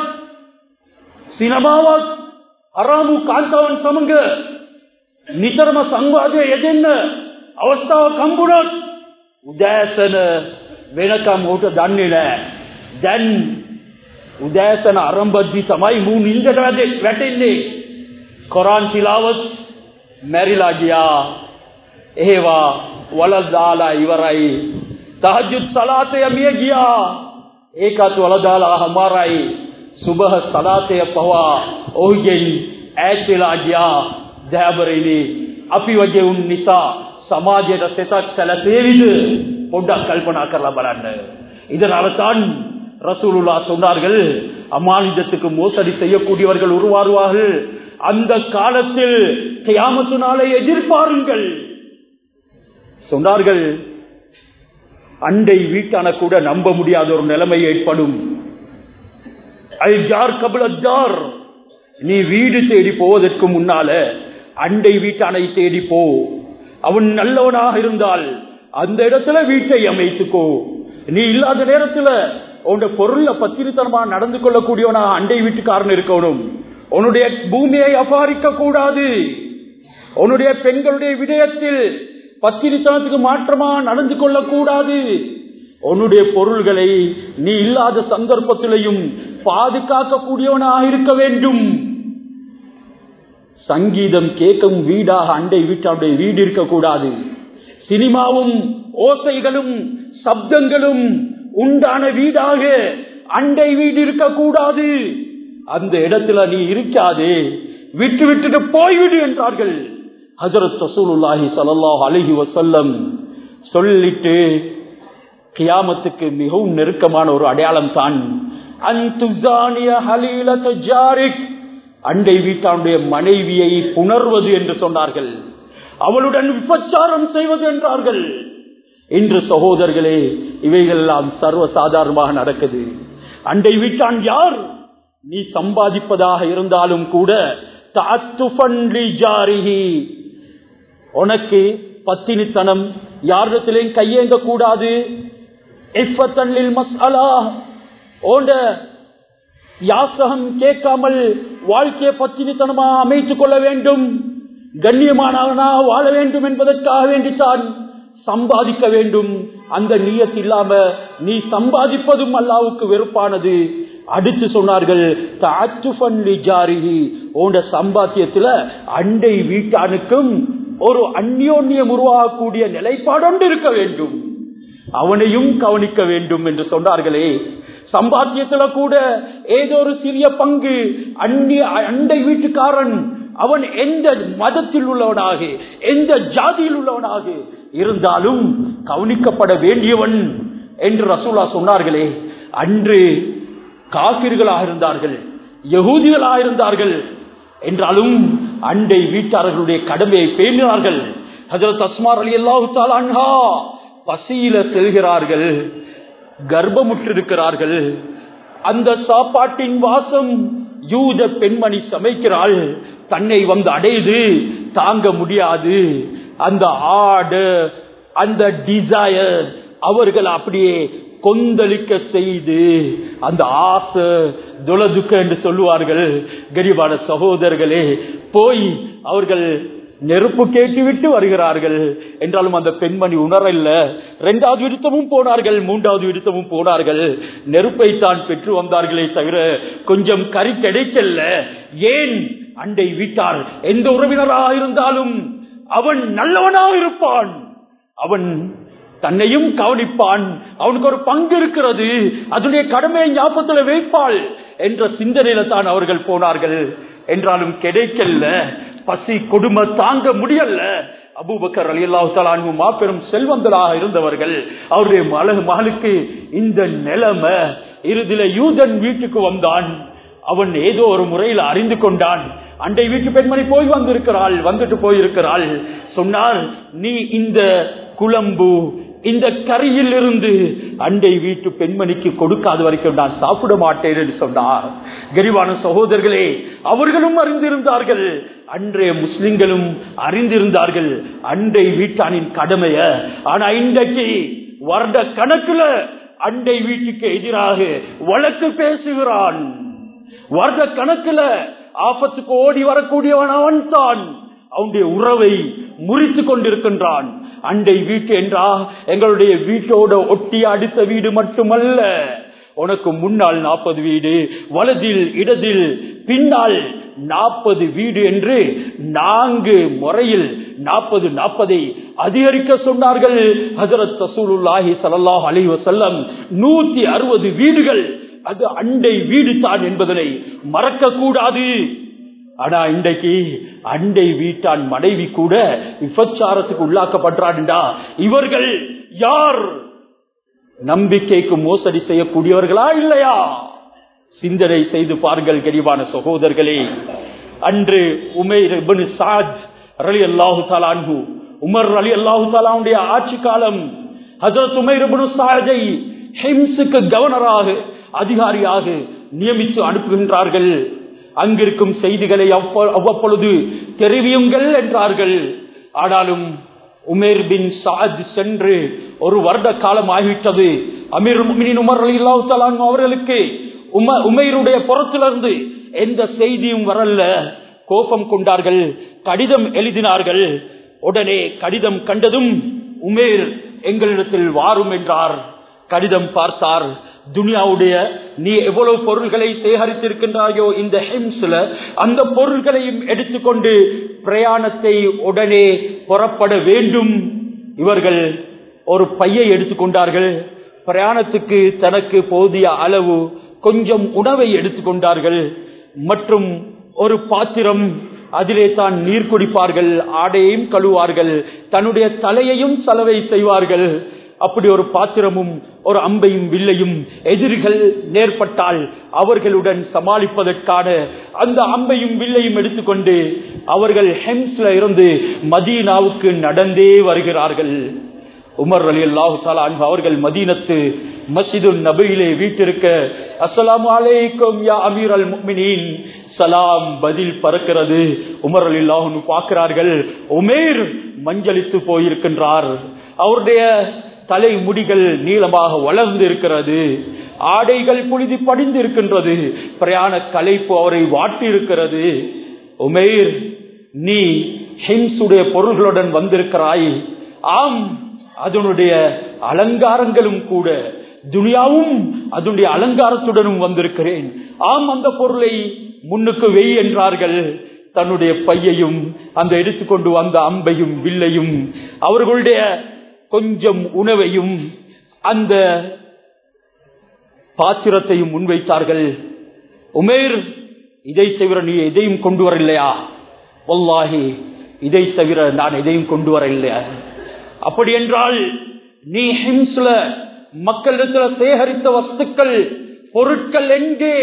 සිනමාවක් හරාමු කාන්තාවන් සමග නිතරම සංවාදය යෙදෙන්න අවස්ථාවක් හම්බුනොත් උදෑසන වෙනකම් ඌට දන්නේ නැහැ දැන් උදෑසන අරම්භද්දි තමයි මූ නින්දට වැටෙන්නේ කොරාන් තිලාවත් මැරිලා ගියා එහෙවා වලදාලා ඉවරයි තහජුද් සලාතය මිය ගියා ඒකත් වලදාලා හමාරයි සුබහ සලාතය පවා ඔහුගෙන් ඈත් වෙලා ගියා දෑබරෙනි අපි වගේ උන් නිසා சமாஜයට செතක් සැලසේවිද පොඩ්ඩක් கல்பனா කරලා බලන්න இதனால தான் ரசூலுல்லா சொன்னார்கள் அமானிதத்துக்கு மோசடி செய்யக்கூடியவர்கள் உருவாருவார்கள் அந்த காலத்தில் கியாமத்து நாளை எதிர்பாருங்கள் சொன்னார்கள் அண்டை வீட்டான கூட நம்ப முடியாத ஒரு நிலைமை ஏற்படும் அல் ஜார் கபுலஜார் நீ வீடு தேடி போவதற்கு முன்னால அண்டை வீட்டானை தேடி போ அவன் நல்லவனாக இருந்தால் அந்த இடத்துல வீட்டை அமைத்துக்கோ நீ இல்லாத நேரத்துல உன்னுடைய பொருள பத்திரித்தனமா நடந்து கொள்ளக்கூடியவனா அண்டை வீட்டுக்காரன் இருக்கணும் உன்னுடைய பூமியை அபாரிக்க கூடாது உன்னுடைய பெண்களுடைய விடயத்தில் பத்திரித்தனத்துக்கு மாற்றமா நடந்து கொள்ளக்கூடாது உன்னுடைய பொருள்களை நீ இல்லாத சந்தர்ப்பத்திலையும் பாதுகாக்கக்கூடியவனாக இருக்க வேண்டும் சங்கீதம் கேட்கும் வீடாக அண்டை வீட்டாவுடைய வீடு இருக்கக்கூடாது சினிமாவும் ஓசைகளும் சப்தங்களும் உண்டான வீடாக அண்டை வீடு இருக்கக்கூடாது அந்த இடத்துல நீ இருக்காதே விட்டு விட்டுட்டு போய்விடு என்றார்கள் ஹசரத் ரசூலுல்லாஹி ஸல்லல்லாஹு அலைஹி வஸல்லம் சொல்லிட்டு கியாமத்துக்கு மிகவும் நெருக்கமான ஒரு அடையாளம் தான் அந்துசானிய ஹலீலத ஜாரிக் அண்டை வீட்டானுடைய மனைவியை புணர்வது என்று சொன்னார்கள் அவளுடன் விபச்சாரம் செய்வது என்றார்கள் இன்று சகோதரர்களே இவைகள் எல்லாம் சர்வ சாதாரணமாக நடக்குது அண்டை வீட்டான் யார் நீ சம்பாதிப்பதாக இருந்தாலும் கூட உனக்கு பத்தினித்தனம் யாரிடத்திலையும் கையேங்க கூடாது யாசகம் கேட்காமல் வாழ்க்கையை பத்தினித்தனமா அமைத்துக் கொள்ள வேண்டும் கண்ணியமானவனா வாழ வேண்டும் என்பதற்காக வேண்டித்தான் சம்பாதிக்க வேண்டும் அந்த நீயத் இல்லாம நீ சம்பாதிப்பதும் அல்லாவுக்கு வெறுப்பானது அடுத்து சொன்னார்கள் சம்பாத்தியத்துல அண்டை வீட்டானுக்கும் ஒரு அந்யோன்யம் உருவாகக்கூடிய நிலைப்பாடொன்று இருக்க வேண்டும் அவனையும் கவனிக்க வேண்டும் என்று சொன்னார்களே சம்பாத்தியத்துல கூட ஏதோ ஒரு சிறிய பங்கு அந்நிய அண்டை வீட்டுக்காரன் அவன் எந்த மதத்தில் உள்ளவனாக எந்த ஜாதியில் உள்ளவனாக இருந்தாலும் கவனிக்கப்பட வேண்டியவன் என்று ரசூலா சொன்னார்களே அன்று காபிர்களாக இருந்தார்கள் யகூதிகளாக இருந்தார்கள் என்றாலும் அண்டை வீட்டாளர்களுடைய கடமையை பேணினார்கள் ஹஜரத் அஸ்மார் அலி அல்லாஹு பசியில செல்கிறார்கள் கர்ப்பமுற்றிருக்கிறார்கள் அந்த சாப்பாட்டின் வாசம் யூத பெண்மணி சமைக்கிறாள் தன்னை வந்து அடையுது தாங்க முடியாது அந்த ஆடு அந்த டிசையர் அவர்கள் அப்படியே கொந்தளிக்க செய்து அந்த ஆசை துளதுக்க என்று சொல்லுவார்கள் கரிபான சகோதரர்களே போய் அவர்கள் நெருப்பு கேட்டுவிட்டு வருகிறார்கள் என்றாலும் அந்த பெண்மணி உணரல்ல இரண்டாவது விடுத்தமும் போனார்கள் மூன்றாவது விடுத்தமும் போனார்கள் நெருப்பை தான் பெற்று வந்தார்களே தவிர கொஞ்சம் கறி கிடைக்கல ஏன் அண்டை வீட்டார் எந்த உறவினராக இருந்தாலும் அவன் நல்லவனாக இருப்பான் அவன் தன்னையும் கவனிப்பான் அவனுக்கு ஒரு பங்கு இருக்கிறது அதனுடைய கடமையை ஞாபகத்தில் வைப்பாள் என்ற சிந்தனையில தான் அவர்கள் போனார்கள் என்றாலும் கிடைக்கல பசி கொடுமை தாங்க முடியல அபூபக்கர் அலி அல்லாஹு மாபெரும் செல்வந்தராக இருந்தவர்கள் அவருடைய மலகு மகளுக்கு இந்த நிலைமை இறுதியில யூதன் வீட்டுக்கு வந்தான் அவன் ஏதோ ஒரு முறையில் அறிந்து கொண்டான் அண்டை வீட்டு பெண்மணி போய் வந்திருக்கிறாள் வந்துட்டு போயிருக்கிறாள் சொன்னார் நீ இந்த குழம்பு இந்த கரியில் இருந்து அண்டை வீட்டு பெண்மணிக்கு கொடுக்காத வரைக்கும் நான் சாப்பிட மாட்டேன் என்று சொன்னார் கரிவான சகோதரர்களே அவர்களும் அறிந்திருந்தார்கள் அன்றைய முஸ்லிம்களும் அறிந்திருந்தார்கள் அண்டை வீட்டானின் கடமைய ஆனா இன்றைக்கு வருட கணக்குல அண்டை வீட்டுக்கு எதிராக வழக்கு பேசுகிறான் வருட கணக்குல ஆபத்துக்கு ஓடி வரக்கூடியவன் அவன் தான் அவனுடைய உறவை முறித்து கொண்டிருக்கின்றான் அண்டை வீட்டு என்றா எங்களுடைய வீட்டோட ஒட்டி அடுத்த வீடு மட்டுமல்ல உனக்கு முன்னால் நாற்பது வீடு வலதில் இடதில் பின்னால் நாற்பது வீடு என்று நான்கு முறையில் நாற்பது நாற்பதை அதிகரிக்க சொன்னார்கள் ஹசரத் ரசூலுல்லாஹி ஸல்லல்லாஹு அலைஹி வஸல்லம் நூத்தி அறுபது வீடுகள் அது அண்டை வீடு தான் என்பதனை மறக்க கூடாது ஆனா இன்றைக்கு அண்டை வீட்டான் மனைவி கூட விபச்சாரத்துக்கு உள்ளாக்கப்படுறான்டா இவர்கள் யார் நம்பிக்கைக்கு மோசடி செய்யக்கூடியவர்களா இல்லையா சிந்தனை செய்து பாருங்கள் கரிவான சகோதரர்களே அன்று உமைர் இப்னு சாஜ் ரலி அல்லாஹு தாலான்ஹு உமர் அலி அல்லாஹு தாலாவுடைய ஆட்சி காலம் ஹசரத் உமைர் இப்னு சாஜை ஹிம்ஸுக்கு கவர்னராக அதிகாரியாக நியமித்து அனுப்புகின்றார்கள் அங்கிருக்கும் செய்திகளை அவ்வ- அவ்வப்பொழுது தெரிவியுங்கள் என்றார்கள் ஆனாலும் உமேர் பின் சாத் சென்று ஒரு வருட காலம் ஆகிவிட்டது அமீர் முஃமினீன் உமர் அலில்லாஹு தஆலா அன்ஹு அவர்களுக்கு உம- உமைருடைய புறத்திலிருந்து எந்த செய்தியும் வரல கோபம் கொண்டார்கள் கடிதம் எழுதினார்கள் உடனே கடிதம் கண்டதும் உமேர் எங்களிடத்தில் வாரும் என்றார் கடிதம் பார்த்தார் துனியாவுடைய நீ எவ்வளவு பொருள்களை சேகரித்திருக்கின்றாயோ இந்த ஹிம்ஸ்ல அந்த பொருள்களையும் எடுத்துக்கொண்டு பிரயாணத்தை உடனே புறப்பட வேண்டும் இவர்கள் ஒரு பையை எடுத்துக்கொண்டார்கள் பிரயாணத்துக்கு தனக்கு போதிய அளவு கொஞ்சம் உணவை எடுத்துக்கொண்டார்கள் மற்றும் ஒரு பாத்திரம் அதிலே தான் நீர் குடிப்பார்கள் ஆடையையும் கழுவார்கள் தன்னுடைய தலையையும் சலவை செய்வார்கள் அப்படி ஒரு பாத்திரமும் ஒரு அம்பையும் வில்லையும் எதிரிகள் நேர்பட்டால் அவர்களுடன் சமாளிப்பதற்கான அந்த அம்பையும் வில்லையும் எடுத்துக்கொண்டு அவர்கள் ஹெம்ஸ்ல இருந்து மதீனாவுக்கு நடந்தே வருகிறார்கள் உமர் அலி அல்லாஹு அவர்கள் மதீனத்து மஸ்ஜிது நபியிலே வீட்டிருக்க அஸ்ஸலாமு அலைக்கும் யா அமீர் அல் முக்மினீன் சலாம் பதில் பறக்கிறது உமர் அலி அல்லாஹு பார்க்கிறார்கள் உமேர் மஞ்சளித்து போயிருக்கின்றார் அவருடைய தலை முடிகள் நீளமாக வளர்ந்து இருக்கிறது ஆடைகள் புழுதி படிந்து இருக்கின்றது பிரயாண கலைப்பு அவரை வாட்டி இருக்கிறது உமேர் நீ ஹிம்ஸுடைய பொருள்களுடன் வந்திருக்கிறாய் ஆம் அதனுடைய அலங்காரங்களும் கூட துனியாவும் அதனுடைய அலங்காரத்துடனும் வந்திருக்கிறேன் ஆம் அந்த பொருளை முன்னுக்கு வெய் என்றார்கள் தன்னுடைய பையையும் அந்த எடுத்துக்கொண்டு வந்த அம்பையும் வில்லையும் அவர்களுடைய கொஞ்சம் உணவையும் அந்த பாத்திரத்தையும் முன்வைத்தார்கள் உமேர் இதை தவிர நீ எதையும் கொண்டு வரலையா வல்லாஹி இதை தவிர நான் எதையும் கொண்டு வரலையா அப்படி என்றால் நீ ஹிம்ஸ்ல மக்களிடத்துல சேகரித்த வஸ்துக்கள் பொருட்கள் எங்கே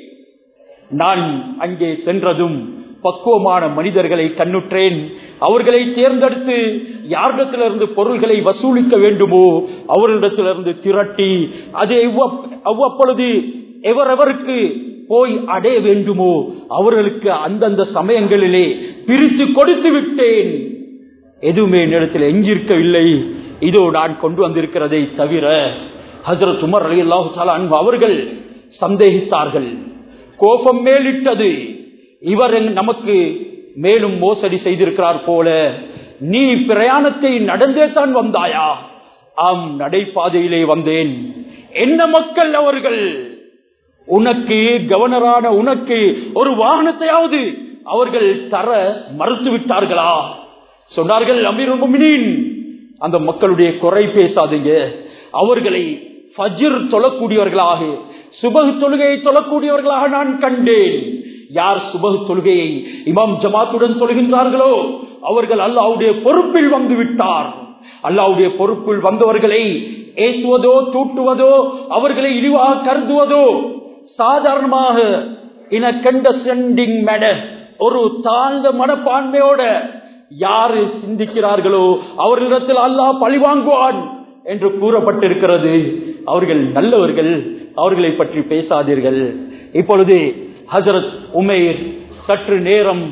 நான் அங்கே சென்றதும் பக்குவமான மனிதர்களை கண்ணுற்றேன் அவர்களை தேர்ந்தெடுத்து யாரிடத்திலிருந்து பொருள்களை வசூலிக்க வேண்டுமோ அவர்களிடத்திலிருந்து திரட்டி அதை எவ்வப்- அவ்வப்பொழுது எவரெவருக்கு போய் அடைய வேண்டுமோ அவர்களுக்கு அந்தந்த சமயங்களிலே பிரித்து கொடுத்து விட்டேன் எதுவுமே என்னிடத்தில் எஞ்சிருக்கவில்லை இதோ நான் கொண்டு வந்திருக்கிறதை தவிர ஹசரத் உமர் அலி அல்லாஹு அன்பு அவர்கள் சந்தேகித்தார்கள் கோபம் மேலிட்டது இவர் எங்க- நமக்கு மேலும் மோசடி செய்திருக்கிறார் போல நீ பிரயாணத்தை நடந்தே தான் வந்தாயா ஆம் நடைபாதையிலே வந்தேன் என்ன மக்கள் அவர்கள் உனக்கு கவர்னரான உனக்கு ஒரு வாகனத்தையாவது அவர்கள் தர மறுத்து விட்டார்களா சொன்னார்கள் அமீர் முமினீன் அந்த மக்களுடைய குறை பேசாதீங்க அவர்களை ஃபஜ்ர் தொழக்கூடியவர்களாக சுபகு தொழுகையை தொழக்கூடியவர்களாக நான் கண்டேன் யார் சுபகு தொழுகையை இமாம் ஜமாத்துடன் தொழுகின்றார்களோ அவர்கள் அல்லாவுடைய பொறுப்பில் வந்து விட்டார் அல்லாவுடைய பொறுப்பில் வந்தவர்களை ஏசுவதோ தூட்டுவதோ அவர்களை இழிவாக கருதுவதோ சாதாரணமாக இன கண்டசெண்டிங் மேட ஒரு தாழ்ந்த மனப்பான்மையோட யாரு சிந்திக்கிறார்களோ அவர்களிடத்தில் அல்லாஹ் பழிவாங்குவான் என்று கூறப்பட்டிருக்கிறது அவர்கள் நல்லவர்கள் அவர்களை பற்றி பேசாதீர்கள் இப்பொழுது ஹசரத் உமேர் சற்று நேரம்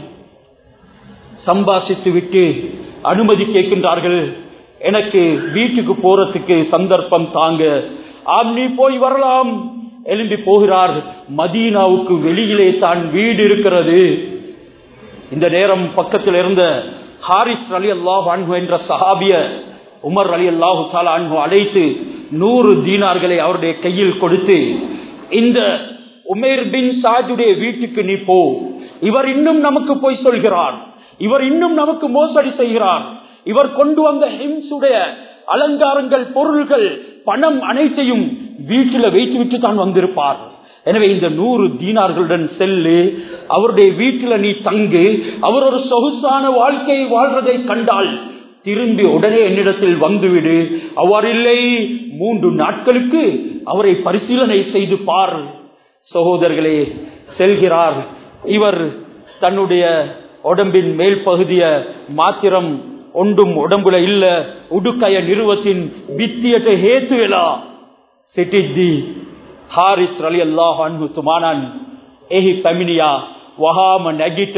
சம்பாஷித்து விட்டு அனுமதி கேட்கின்றார்கள் எனக்கு வீட்டுக்கு போறதுக்கு சந்தர்ப்பம் தாங்க ஆம் நீ போய் வரலாம் எழும்பி போகிறார் மதீனாவுக்கு வெளியிலே தான் வீடு இருக்கிறது இந்த நேரம் பக்கத்தில் இருந்த ஹாரிஸ் அலி அல்லாஹ் அன்ஹு என்ற சஹாபிய உமர் அலி அல்லாஹு சாலா அன்ஹு அழைத்து நூறு தீனார்களை அவருடைய கையில் கொடுத்து இந்த உமேர் பின் சாஜுடைய வீட்டுக்கு நீ போ இவர் இன்னும் நமக்கு போய் சொல்கிறார் இவர் இன்னும் நமக்கு மோசடி செய்கிறார் இவர் கொண்டு வந்த ஹிம்ஸுடைய அலங்காரங்கள் பொருள்கள் பணம் அனைத்தையும் வீட்டில் வைத்துவிட்டு தான் வந்திருப்பார் எனவே இந்த நூறு தீனார்களுடன் செல்லு அவருடைய வீட்டில் நீ தங்கு அவர் ஒரு சொகுசான வாழ்க்கையை வாழ்றதை கண்டால் திரும்பி உடனே என்னிடத்தில் வந்துவிடு அவ்வாறில்லை மூன்று நாட்களுக்கு அவரை பரிசீலனை செய்து பார் சகோதரர்களே செல்கிறார் இவர் தன்னுடைய உடம்பின் மேல் பகுதிய மாத்திரம் ஒன்றும் உடம்புல இல்ல உடுக்கைய நிறுவத்தின் வித்தியட்ட ஹேத்துவலா සිටිද්දී හාරිස් රලියල්ලාහු අන්හු තුමාණන් එහි පැමිණියා වහාම නැගිට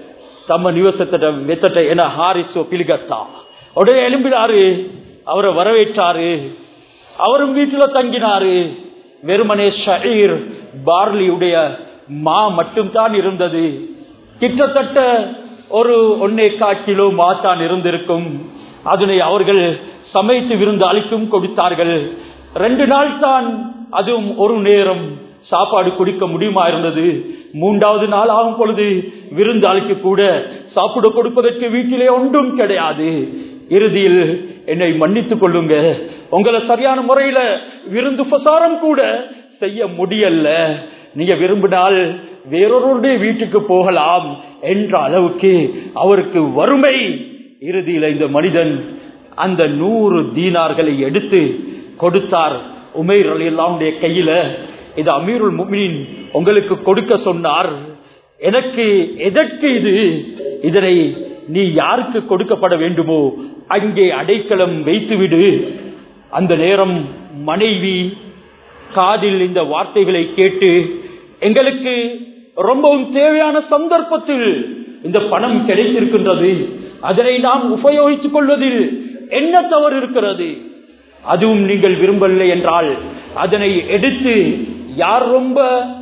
තම නිවසට වෙතට එන හාරිස්ව පිළිගත්තා. உடனே எழும்பினாரு அவரை வரவேற்றாரு அவரும் வீட்டுல தங்கினாரு வெறுமனே ஷஈர் பார்லியுடைய மா மட்டும்தான் இருந்தது கிட்டத்தட்ட ஒரு ஒன்னே கிலோ மா தான் இருந்திருக்கும் அதனை அவர்கள் சமைத்து விருந்து அளிக்கும் கொடுத்தார்கள் ரெண்டு நாள் தான் அதுவும் ஒரு நேரம் சாப்பாடு குடிக்க முடியுமா இருந்தது மூன்றாவது நாள் ஆகும் பொழுது விருந்தாளிக்கு கூட சாப்பிட கொடுப்பதற்கு வீட்டிலே ஒன்றும் கிடையாது இறுதியில் என்னை மன்னித்துக் கொள்ளுங்க உங்களை சரியான முறையில விருந்து பிரசாரம் கூட செய்ய முடியல நீங்க விரும்பினால் வேறொருடைய வீட்டுக்கு போகலாம் என்ற அளவுக்கு அவருக்கு வறுமை இறுதியில இந்த மனிதன் அந்த நூறு தீனார்களை எடுத்து கொடுத்தார் உமேர் அலி அல்லாவுடைய கையில இது அமீருல் முமினின் உங்களுக்கு கொடுக்க சொன்னார் எனக்கு எதற்கு இது இதனை நீ யாருக்கு கொடுக்கப்பட வேண்டுமோ அங்கே அடைக்கலம் வைத்துவிடு அந்த நேரம் மனைவி காதில் இந்த வார்த்தைகளை கேட்டு எங்களுக்கு ரொம்பவும் தேவையான சந்தர்ப்பத்தில் இந்த பணம் கிடைத்திருக்கின்றது அதனை நாம் உபயோகித்துக் கொள்வதில் என்ன தவறு இருக்கிறது அதுவும் நீங்கள் விரும்பவில்லை என்றால் அதனை எடுத்து யார் ரொம்ப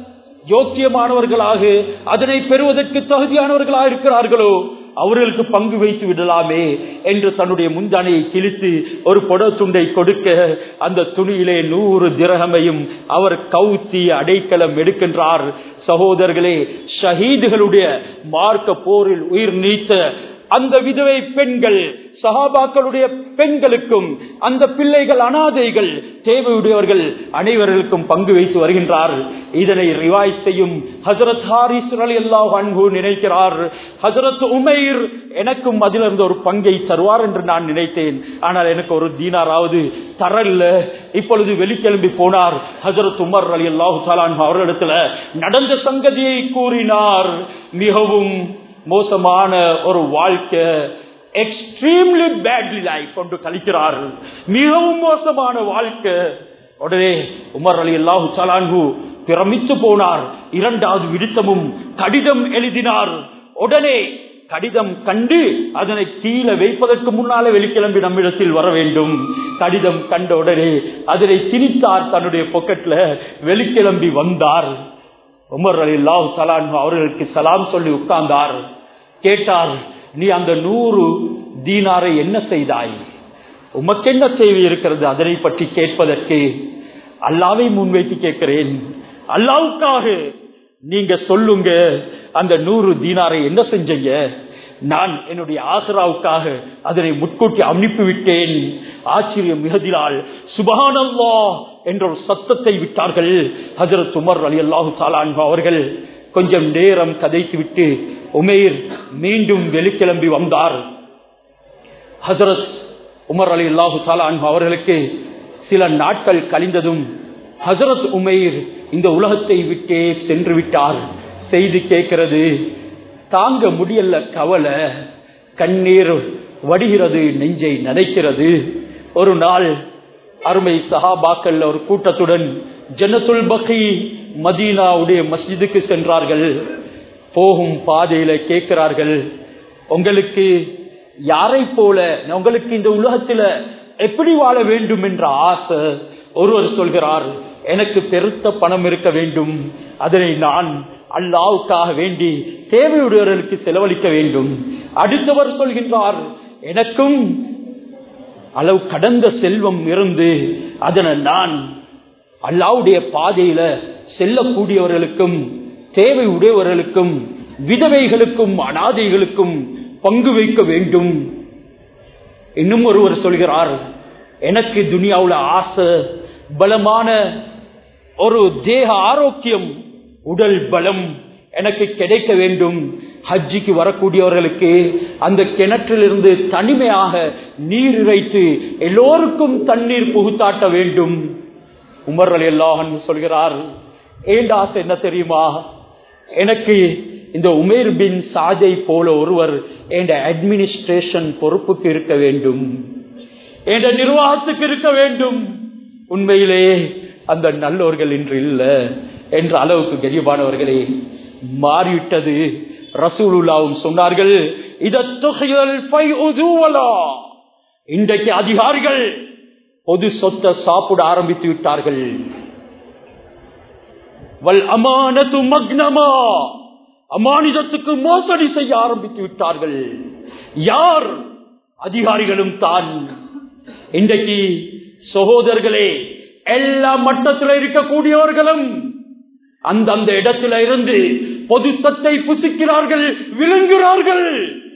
யோக்கியமானவர்களாக அதனை பெறுவதற்கு தகுதியானவர்களாக இருக்கிறார்களோ அவர்களுக்கு பங்கு வைத்து விடலாமே என்று தன்னுடைய முந்தானையை கிழித்து ஒரு பொட துண்டை கொடுக்க அந்த துணியிலே நூறு திரகமையும் அவர் கவுத்தி அடைக்கலம் எடுக்கின்றார் சகோதரர்களே ஷஹீதுகளுடைய மார்க்க போரில் உயிர் நீத்த அந்த விதவை பெண்கள் சஹாபாக்களுடைய பெண்களுக்கும் அந்த பிள்ளைகள் அனாதைகள் தேவையுடையவர்கள் அனைவர்களுக்கும் பங்கு வைத்து வருகின்றார் இதனை ரிவாய் செய்யும் ஹசரத் ஹாரிஸ் அலி அல்லாஹ் அன்பு நினைக்கிறார் ஹசரத் உமைர் எனக்கும் அதிலிருந்து ஒரு பங்கை தருவார் என்று நான் நினைத்தேன் ஆனால் எனக்கு ஒரு தீனாராவது தரல இப்பொழுது வெளிக்கிளம்பி போனார் ஹசரத் உமர் அலி அல்லாஹு சாலான் அவர்களிடத்துல நடந்த சங்கதியை கூறினார் மிகவும் மோசமான ஒரு வாழ்க்கை எக்ஸ்ட்ரீம்லி பேட்லி லைஃப் ஒன்று கழிக்கிறார்கள் மிகவும் மோசமான வாழ்க்கை உடனே உமர் அலி அல்லாஹு சலான்ஹு பிரமித்து போனார் இரண்டாவது விடுத்தமும் கடிதம் எழுதினார் உடனே கடிதம் கண்டு அதனை கீழே வைப்பதற்கு முன்னாலே வெளிக்கிளம்பி நம்மிடத்தில் வர வேண்டும் கடிதம் கண்ட உடனே அதனை திணித்தார் தன்னுடைய பொக்கெட்ல வெளிக்கிளம்பி வந்தார் உமர் அலி அல்லாஹு சலான் அவர்களுக்கு சலாம் சொல்லி உட்கார்ந்தார் கேட்டார் நீ அந்த நூறு தீனாரை என்ன செய்தாய் உமக்கு என்ன தேவை இருக்கிறது அதனை பற்றி கேட்பதற்கு அல்லாவை முன்வைத்து கேட்கிறேன் அல்லாவுக்காக நீங்க சொல்லுங்க அந்த நூறு தீனாரை என்ன செஞ்சீங்க நான் என்னுடைய ஆசராவுக்காக அதனை முட்கூட்டி அனுப்பிவிட்டேன் ஆச்சரியம் மிகதிலால் சுபஹானல்லா என்ற ஒரு சத்தத்தை விட்டார்கள் ஹஜரத் உமர் அலி அல்லாஹு சாலான் அவர்கள் கொஞ்சம் நேரம் கதைத்து விட்டு உமேர் மீண்டும் வெளிக்கிளம்பி வந்தார் ஹசரத் உமர் அலி அல்லாஹு சாலான் அவர்களுக்கு சில நாட்கள் கழிந்ததும் ஹசரத் உமேர் இந்த உலகத்தை விட்டே சென்று விட்டார் செய்தி கேட்கிறது தாங்க முடியல கவலை கண்ணீர் வடிகிறது நெஞ்சை நனைக்கிறது ஒரு நாள் அருமை சஹாபாக்கள் ஒரு கூட்டத்துடன் ஜன்னத்துல் பக்கி மதீனாவுடைய மஸ்ஜிதுக்கு சென்றார்கள் போகும் பாதையில கேட்கிறார்கள் உங்களுக்கு யாரை போல உங்களுக்கு இந்த உலகத்துல எப்படி வாழ வேண்டும் என்ற ஆசை ஒருவர் சொல்கிறார் எனக்கு பெருத்த பணம் இருக்க வேண்டும் அதனை நான் அல்லாவுக்காக வேண்டி தேவையுடையவர்களுக்கு செலவழிக்க வேண்டும் அடுத்தவர் சொல்கின்றார் எனக்கும் அளவு கடந்த செல்வம் இருந்து அதனை நான் அல்லாவுடைய பாதையில செல்லக்கூடியவர்களுக்கும் தேவை உடையவர்களுக்கும் விதவைகளுக்கும் அனாதைகளுக்கும் பங்கு வைக்க வேண்டும் இன்னும் ஒருவர் சொல்கிறார் எனக்கு துனியாவுல ஆசை பலமான ஒரு தேக ஆரோக்கியம் உடல் பலம் எனக்கு கிடைக்க வேண்டும் ஹஜ்ஜிக்கு வரக்கூடியவர்களுக்கு அந்த கிணற்றிலிருந்து தனிமையாக நீர் இறைத்து எல்லோருக்கும் தண்ணீர் புகுத்தாட்ட வேண்டும் உமர்கள் எல்லாம் சொல்கிறார் ஏண்ட ஆசை என்ன தெரியுமா எனக்கு இந்த உமேர் பின் சாஜை போல ஒருவர் என்ற அட்மினிஸ்ட்ரேஷன் பொறுப்புக்கு இருக்க வேண்டும் என்ற நிர்வாகத்துக்கு இருக்க வேண்டும் உண்மையிலே அந்த நல்லவர்கள் இன்று இல்ல என்ற அளவுக்கு கரியமானவர்களே மாறிவிட்டது ரசூலுல்லாவும் சொன்னார்கள் இன்றைக்கு அதிகாரிகள் பொது சொத்தை சாப்பிட ஆரம்பித்து விட்டார்கள் வல் அமானத்து மக்னமா அமானிதத்துக்கு மோசடி செய்ய ஆரம்பித்து விட்டார்கள் யார் அதிகாரிகளும் தான் இன்றைக்கு சகோதரர்களே எல்லா மட்டத்தில் இருக்கக்கூடியவர்களும் அந்தந்த இடத்துல இருந்து பொது சத்தை புசிக்கிறார்கள் விழுங்குகிறார்கள்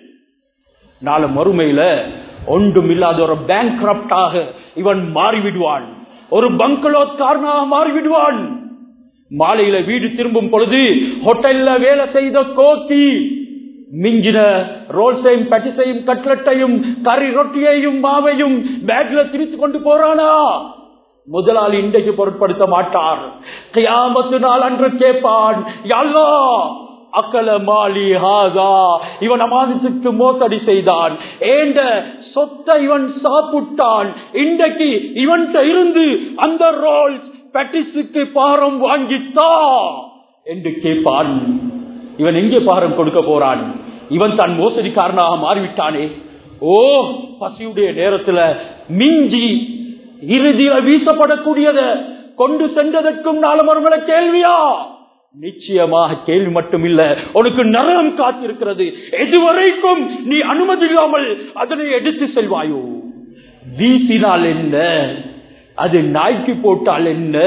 நாளை மறுமையில ஒன்றும் இல்லாத ஒரு பேங்க் இவன் மாறிவிடுவான் ஒரு பங்களோத்காரனாக மாறிவிடுவான் மாலையில வீடு திரும்பும் பொழுது ஹோட்டல்ல வேலை செய்த கோத்தி மிஞ்சின ரோல்ஸையும் பட்டிசையும் கட்லட்டையும் கறி ரொட்டியையும் மாவையும் பேக்ல திரித்து கொண்டு போறானா முதலாளி இன்றைக்கு பொருட்படுத்த மாட்டார் கியாமத்து நாள் அன்று கேட்பான் யாழ்லா அக்கல மாலி ஹாதா இவன் அமானத்துக்கு மோசடி செய்தான் ஏண்ட சொத்தை இவன் சாப்பிட்டான் இன்றைக்கு இவன்கிட்ட இருந்து அந்த ரோல்ஸ் பெட்டிஸுக்கு பாரம் வாங்கித்தா என்று கேட்பான் இவன் எங்கே பாரம் கொடுக்க போறான் இவன் தான் மோசடிக்காரனாக மாறிவிட்டானே ஓ பசியுடைய நேரத்துல மிஞ்சி இறுதியில வீசப்படக்கூடியத கொண்டு சென்றதற்கும் நாளமர்மல கேள்வியா நிச்சயமாக கேள்வி மட்டும் இல்ல உனக்கு நரகம் காத்திருக்கிறது எதுவரைக்கும் நீ அனுமதி இல்லாமல் அதனை எடுத்து செல்வாயோ வீசினால் என்ன அது நாய்க்கு போட்டால் என்ன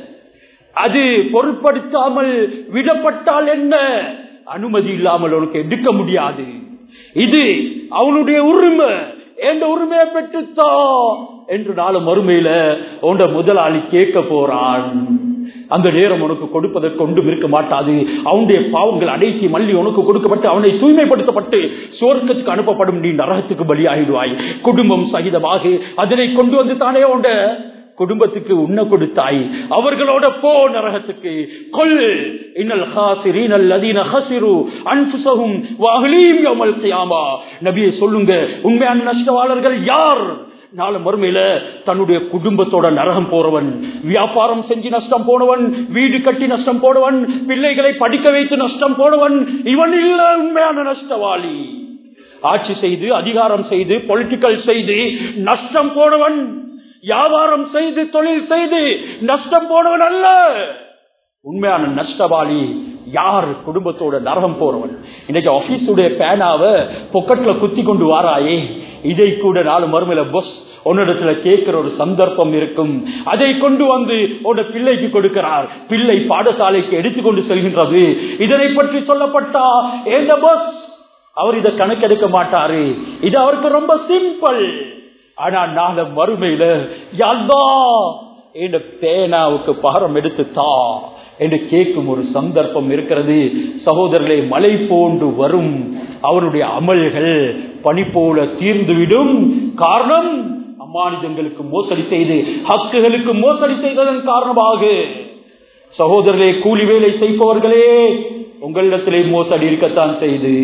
அது பொருட்படுத்தாமல் விடப்பட்டால் என்ன அனுமதி இல்லாமல் உனக்கு எடுக்க முடியாது இது அவனுடைய உரிமை எந்த உரிமையை பெற்றுத்தா என்று நாளும் மறுமையில உண்ட முதலாளி கேட்க போறான் அந்த நேரம் உனக்கு கொடுப்பதற்கு ஒன்றும் இருக்க மாட்டாது அவனுடைய பாவங்கள் அடைக்கி மல்லி உனக்கு கொடுக்கப்பட்டு அவனை தூய்மைப்படுத்தப்பட்டு சோர்க்கத்துக்கு அனுப்பப்படும் நீ நரகத்துக்கு பலியாகிடுவாய் குடும்பம் சகிதமாக அதனை கொண்டு வந்து தானே உண்ட குடும்பத்துக்கு உண்ண கொடுத்தாய் அவர்களோட போ நரகத்துக்கு கொல் இன்னல் ஹாசிரீன் அல்லதீன ஹசிரு அன்புசகும் வாஹலீம் யௌமல் கியாமா நபியை சொல்லுங்க உண்மையான நஷ்டவாளர்கள் யார் நாலு மறுமையில தன்னுடைய குடும்பத்தோட நரகம் போறவன் வியாபாரம் செஞ்சு நஷ்டம் போனவன் வீடு கட்டி நஷ்டம் போனவன் பிள்ளைகளை படிக்க வைத்து நஷ்டம் போனவன் இவன் இல்ல உண்மையான நஷ்டவாளி ஆட்சி செய்து அதிகாரம் செய்து பொலிட்டிக்கல் செய்து நஷ்டம் போனவன் வியாபாரம் செய்து தொழில் செய்து நஷ்டம் போனவன் அல்ல உண்மையான நஷ்டவாளி யார் குடும்பத்தோட நரகம் போறவன் இன்னைக்கு ஆபீஸுடைய பேனாவை பொக்கெட்ல குத்தி கொண்டு வாராயே இதை கூட நாலு மறுமையில பொஸ் உன்னிடத்துல கேட்கிற ஒரு சந்தர்ப்பம் இருக்கும் அதை கொண்டு வந்து உன்னோட பிள்ளைக்கு கொடுக்கிறார் பிள்ளை பாடசாலைக்கு எடுத்துக்கொண்டு செல்கின்றது இதனை பற்றி சொல்லப்பட்டா ஏந்த பஸ் அவர் இதை கணக்கெடுக்க மாட்டாரு இது அவருக்கு ரொம்ப சிம்பிள் ஆனா நாள மறுமையில யாழ்தா என் பேனாவுக்கு பாரம் எடுத்து தா என்று கேட்கும் ஒரு சந்தர்ப்பம் இருக்கிறது சகோதரர்களை மலை போன்று வரும் அவருடைய அமல்கள் பனி போல தீர்ந்துவிடும் காரணம் அம்மானிதங்களுக்கு மோசடி செய்து ஹக்குகளுக்கு மோசடி செய்ததன் காரணமாக சகோதரர்களே கூலி வேலை செய்பவர்களே உங்களிடத்திலே மோசடி இருக்கத்தான் செய்து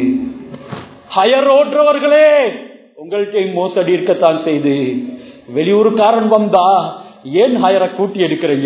ஹயர் ஓட்டுறவர்களே உங்கள்கிட்ட மோசடி இருக்கத்தான் செய்து வெளியூருக்காரன் வந்தா ஏன் ஹயரை கூட்டி எடுக்கிறீங்க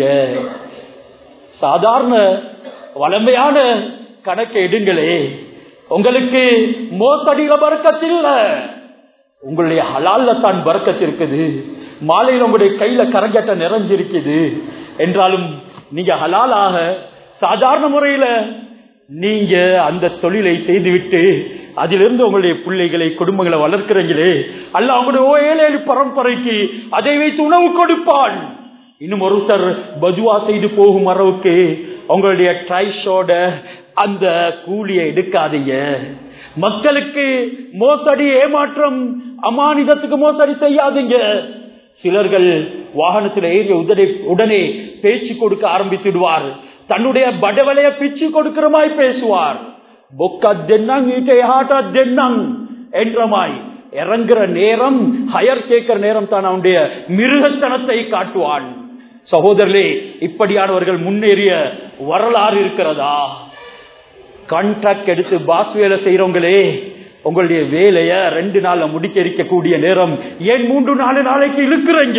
சாதாரண வளமையான கணக்கை எடுங்களே உங்களுக்கு மோசடியில பறக்கத்தில்ல உங்களுடைய ஹலால்ல தான் பறக்கத்து இருக்குது மாலையில் உங்களுடைய கையில கரங்கட்ட நிறைஞ்சிருக்குது என்றாலும் நீங்க ஹலாலாக சாதாரண முறையில நீங்க அந்த தொழிலை செய்துவிட்டு அதிலிருந்து உங்களுடைய பிள்ளைகளை குடும்பங்களை வளர்க்கிறீங்களே அல்ல அவங்களுடைய ஏழு ஏழு பரம்பரைக்கு அதை வைத்து உணவு கொடுப்பான் இன்னும் ஒருத்தர் பதுவா செய்து போகும் அளவுக்கு உங்களுடைய ட்ரைஷோட அந்த கூலியை எடுக்காதீங்க மக்களுக்கு மோசடி ஏமாற்றம் அமானிதத்துக்கு மோசடி செய்யாதீங்க சிலர்கள் வாகனத்தில் ஏறிய உடனே உடனே பேச்சு கொடுக்க ஆரம்பித்துடுவார் தன்னுடைய படவலைய பிச்சு கொடுக்கிறமாய் பேசுவார் பொக்கா தென்னங் ஈட்டை ஹாட்டா தென்னங் என்றமாய் இறங்குற நேரம் ஹயர் கேட்கிற நேரம் தான் அவனுடைய மிருகத்தனத்தை காட்டுவான் சகோதரர்களே இப்படியானவர்கள் முன்னேறிய வரலாறு இருக்கிறதா கான்ட்ராக்ட் எடுத்து பாஸ் வேலை செய்யறவங்களே உங்களுடைய வேலைய ரெண்டு நாள்ல முடிக்க இருக்கக்கூடிய நேரம் ஏன் மூன்று நாலு நாளைக்கு இழுக்கிறீங்க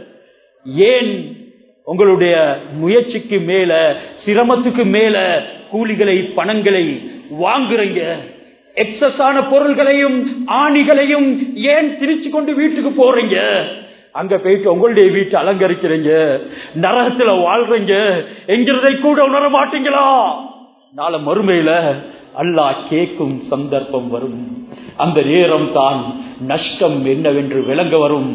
ஏன் உங்களுடைய முயற்சிக்கு மேல சிரமத்துக்கு மேல கூலிகளை பணங்களை வாங்குறீங்க எக்ஸஸான பொருள்களையும் ஆணிகளையும் ஏன் திரிச்சு கொண்டு வீட்டுக்கு போறீங்க அங்க போயிட்டு உங்களுடைய வீட்டை அலங்கரிக்கிறீங்க நரகத்துல வாழ்றீங்க என்கிறதை கூட உணர மாட்டீங்களா நாளை மறுமையில அல்லாஹ் கேட்கும் சந்தர்ப்பம் வரும் அந்த நேரம் தான் நஷ்டம் என்னவென்று விளங்க வரும்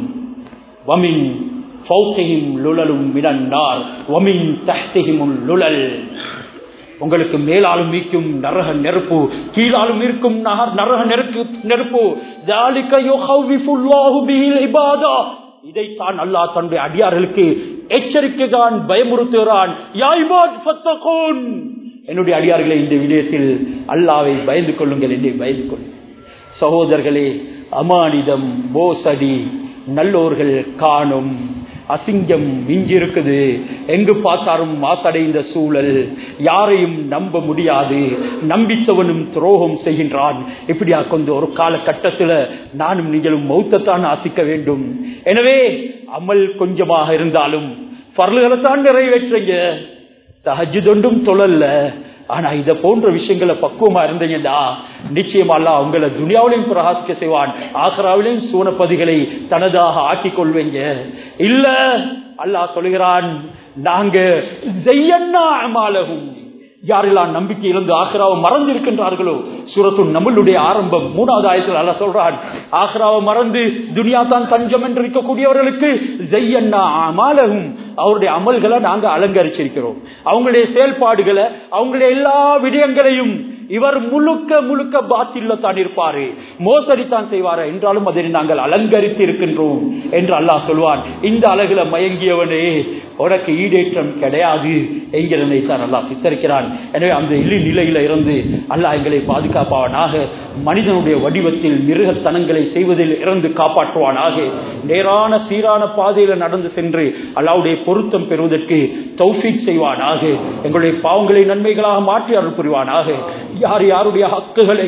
வமின் ஃபௌகையும் லுழலும் மினன்னார் வமின் தஹ்திஹிமுல் லுழல் உங்களுக்கு மேலாலும் மீக்கும் நரக நெருப்பு கீழாலும் இருக்கும் நகர் நரக நெருப்பு நெருப்பு ذَلِكَ يُخَوِّفُ اللَّهُ بِهِ الْعِبَادَ இதைத்தான் அல்லாஹ் தன்னுடைய அடியார்களுக்கு எச்சரிக்கைதான் பயமுறுத்துகிறான் யா இபாத் ஃபத்தகூன் என்னுடைய அடியார்களை இந்த விடயத்தில் அல்லாவை பயந்து கொள்ளுங்கள் என்று பயந்து கொள்ளுங்கள் சகோதரர்களே அமானிதம் போசடி நல்லோர்கள் காணும் அசிங்கம் மிஞ்சிருக்குது எங்கு பார்த்தாலும் மாசடைந்த சூழல் யாரையும் நம்ப முடியாது நம்பித்தவனும் துரோகம் செய்கின்றான் இப்படியா கொண்டு ஒரு காலகட்டத்தில் நானும் நீங்களும் மௌத்தத்தான் ஆசிக்க வேண்டும் எனவே அமல் கொஞ்சமாக இருந்தாலும் பரல்களைத்தான் நிறைவேற்றுங்க தஹஜுதொண்டும் தொழல்ல ஆனா இத போன்ற விஷயங்களை பக்குவமா இருந்தீங்கன்னா நிச்சயமா அல்ல உங்களை துனியாவிலையும் பிரகாசிக்க செய்வான் ஆக்ராவிலையும் சூனப்பதிகளை தனதாக ஆக்கிக் கொள்வீங்க இல்ல அல்லாஹ் சொல்கிறான் நாங்க செய்யன்னா அமாலகும் யாரெல்லாம் நம்பிக்கை இழந்து ஆக்ராவை மறந்து இருக்கின்றார்களோ சூரத்து நம்மளுடைய ஆரம்பம் மூணாவது ஆயத்தில் அல்ல சொல்றான் ஆக்ராவை மறந்து துனியா தான் தஞ்சம் என்று இருக்கக்கூடியவர்களுக்கு ஜெய்யண்ணா அமாலகும் அவருடைய அமல்களை நாங்க அலங்கரிச்சிருக்கிறோம் அவங்களுடைய செயல்பாடுகளை அவங்களுடைய எல்லா விடயங்களையும் இவர் முழுக்க முழுக்க பாத்தில தான் இருப்பாரு மோசடி தான் செய்வாரு என்றாலும் அதை நாங்கள் அலங்கரித்து இருக்கின்றோம் என்று அல்லாஹ் சொல்வான் இந்த அழகுல மயங்கியவனே உனக்கு ஈடேற்றம் கிடையாது என்கிறதை தான் அல்லாஹ் சித்தரிக்கிறான் எனவே அந்த இழி நிலையில இருந்து அல்லாஹ் எங்களை பாதுகாப்பாவனாக மனிதனுடைய வடிவத்தில் மிருகத்தனங்களை செய்வதில் இருந்து காப்பாற்றுவானாக நேரான சீரான பாதையில நடந்து சென்று அல்லாவுடைய பொருத்தம் பெறுவதற்கு தௌஃபீக் செய்வானாக எங்களுடைய பாவங்களை நன்மைகளாக மாற்றி அருள் புரிவானாக யார் யாருடைய ஹக்குகளை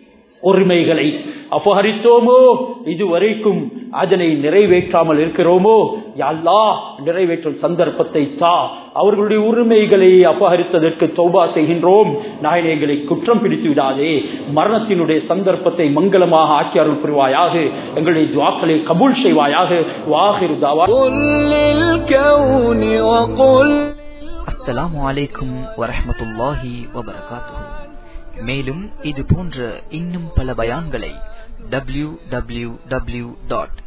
உரிமைகளை அபகரித்தோமோ இதுவரைக்கும் அதனை நிறைவேற்றாமல் இருக்கிறோமோ யாழ்லா நிறைவேற்றும் சந்தர்ப்பத்தை தா அவர்களுடைய உரிமைகளை அபகரித்ததற்கு தௌபா செய்கின்றோம் நாயனை எங்களை குற்றம் பிடித்து விடாதே மரணத்தினுடைய சந்தர்ப்பத்தை மங்களமாக ஆக்கி அருள் புரிவாயாக எங்களுடைய துவாக்களை கபூல் செய்வாயாக வாகிரு தாவா அஸ்ஸலாமு அலைக்கும் வரஹ்மத்துல்லாஹி வபரகாத்துஹு மேலும் இது போன்ற இன்னும் பல பயான்களை W W W dot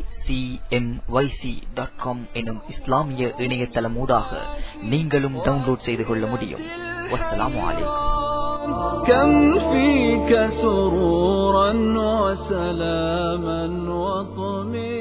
acmyc.com எனும் இஸ்லாமிய இணையதளமூடாக நீங்களும் டவுன்லோட் செய்து கொள்ள முடியும் வஸ்ஸலாமு அலைக்கும் كم فيك سرورا وسلاما وطمئنا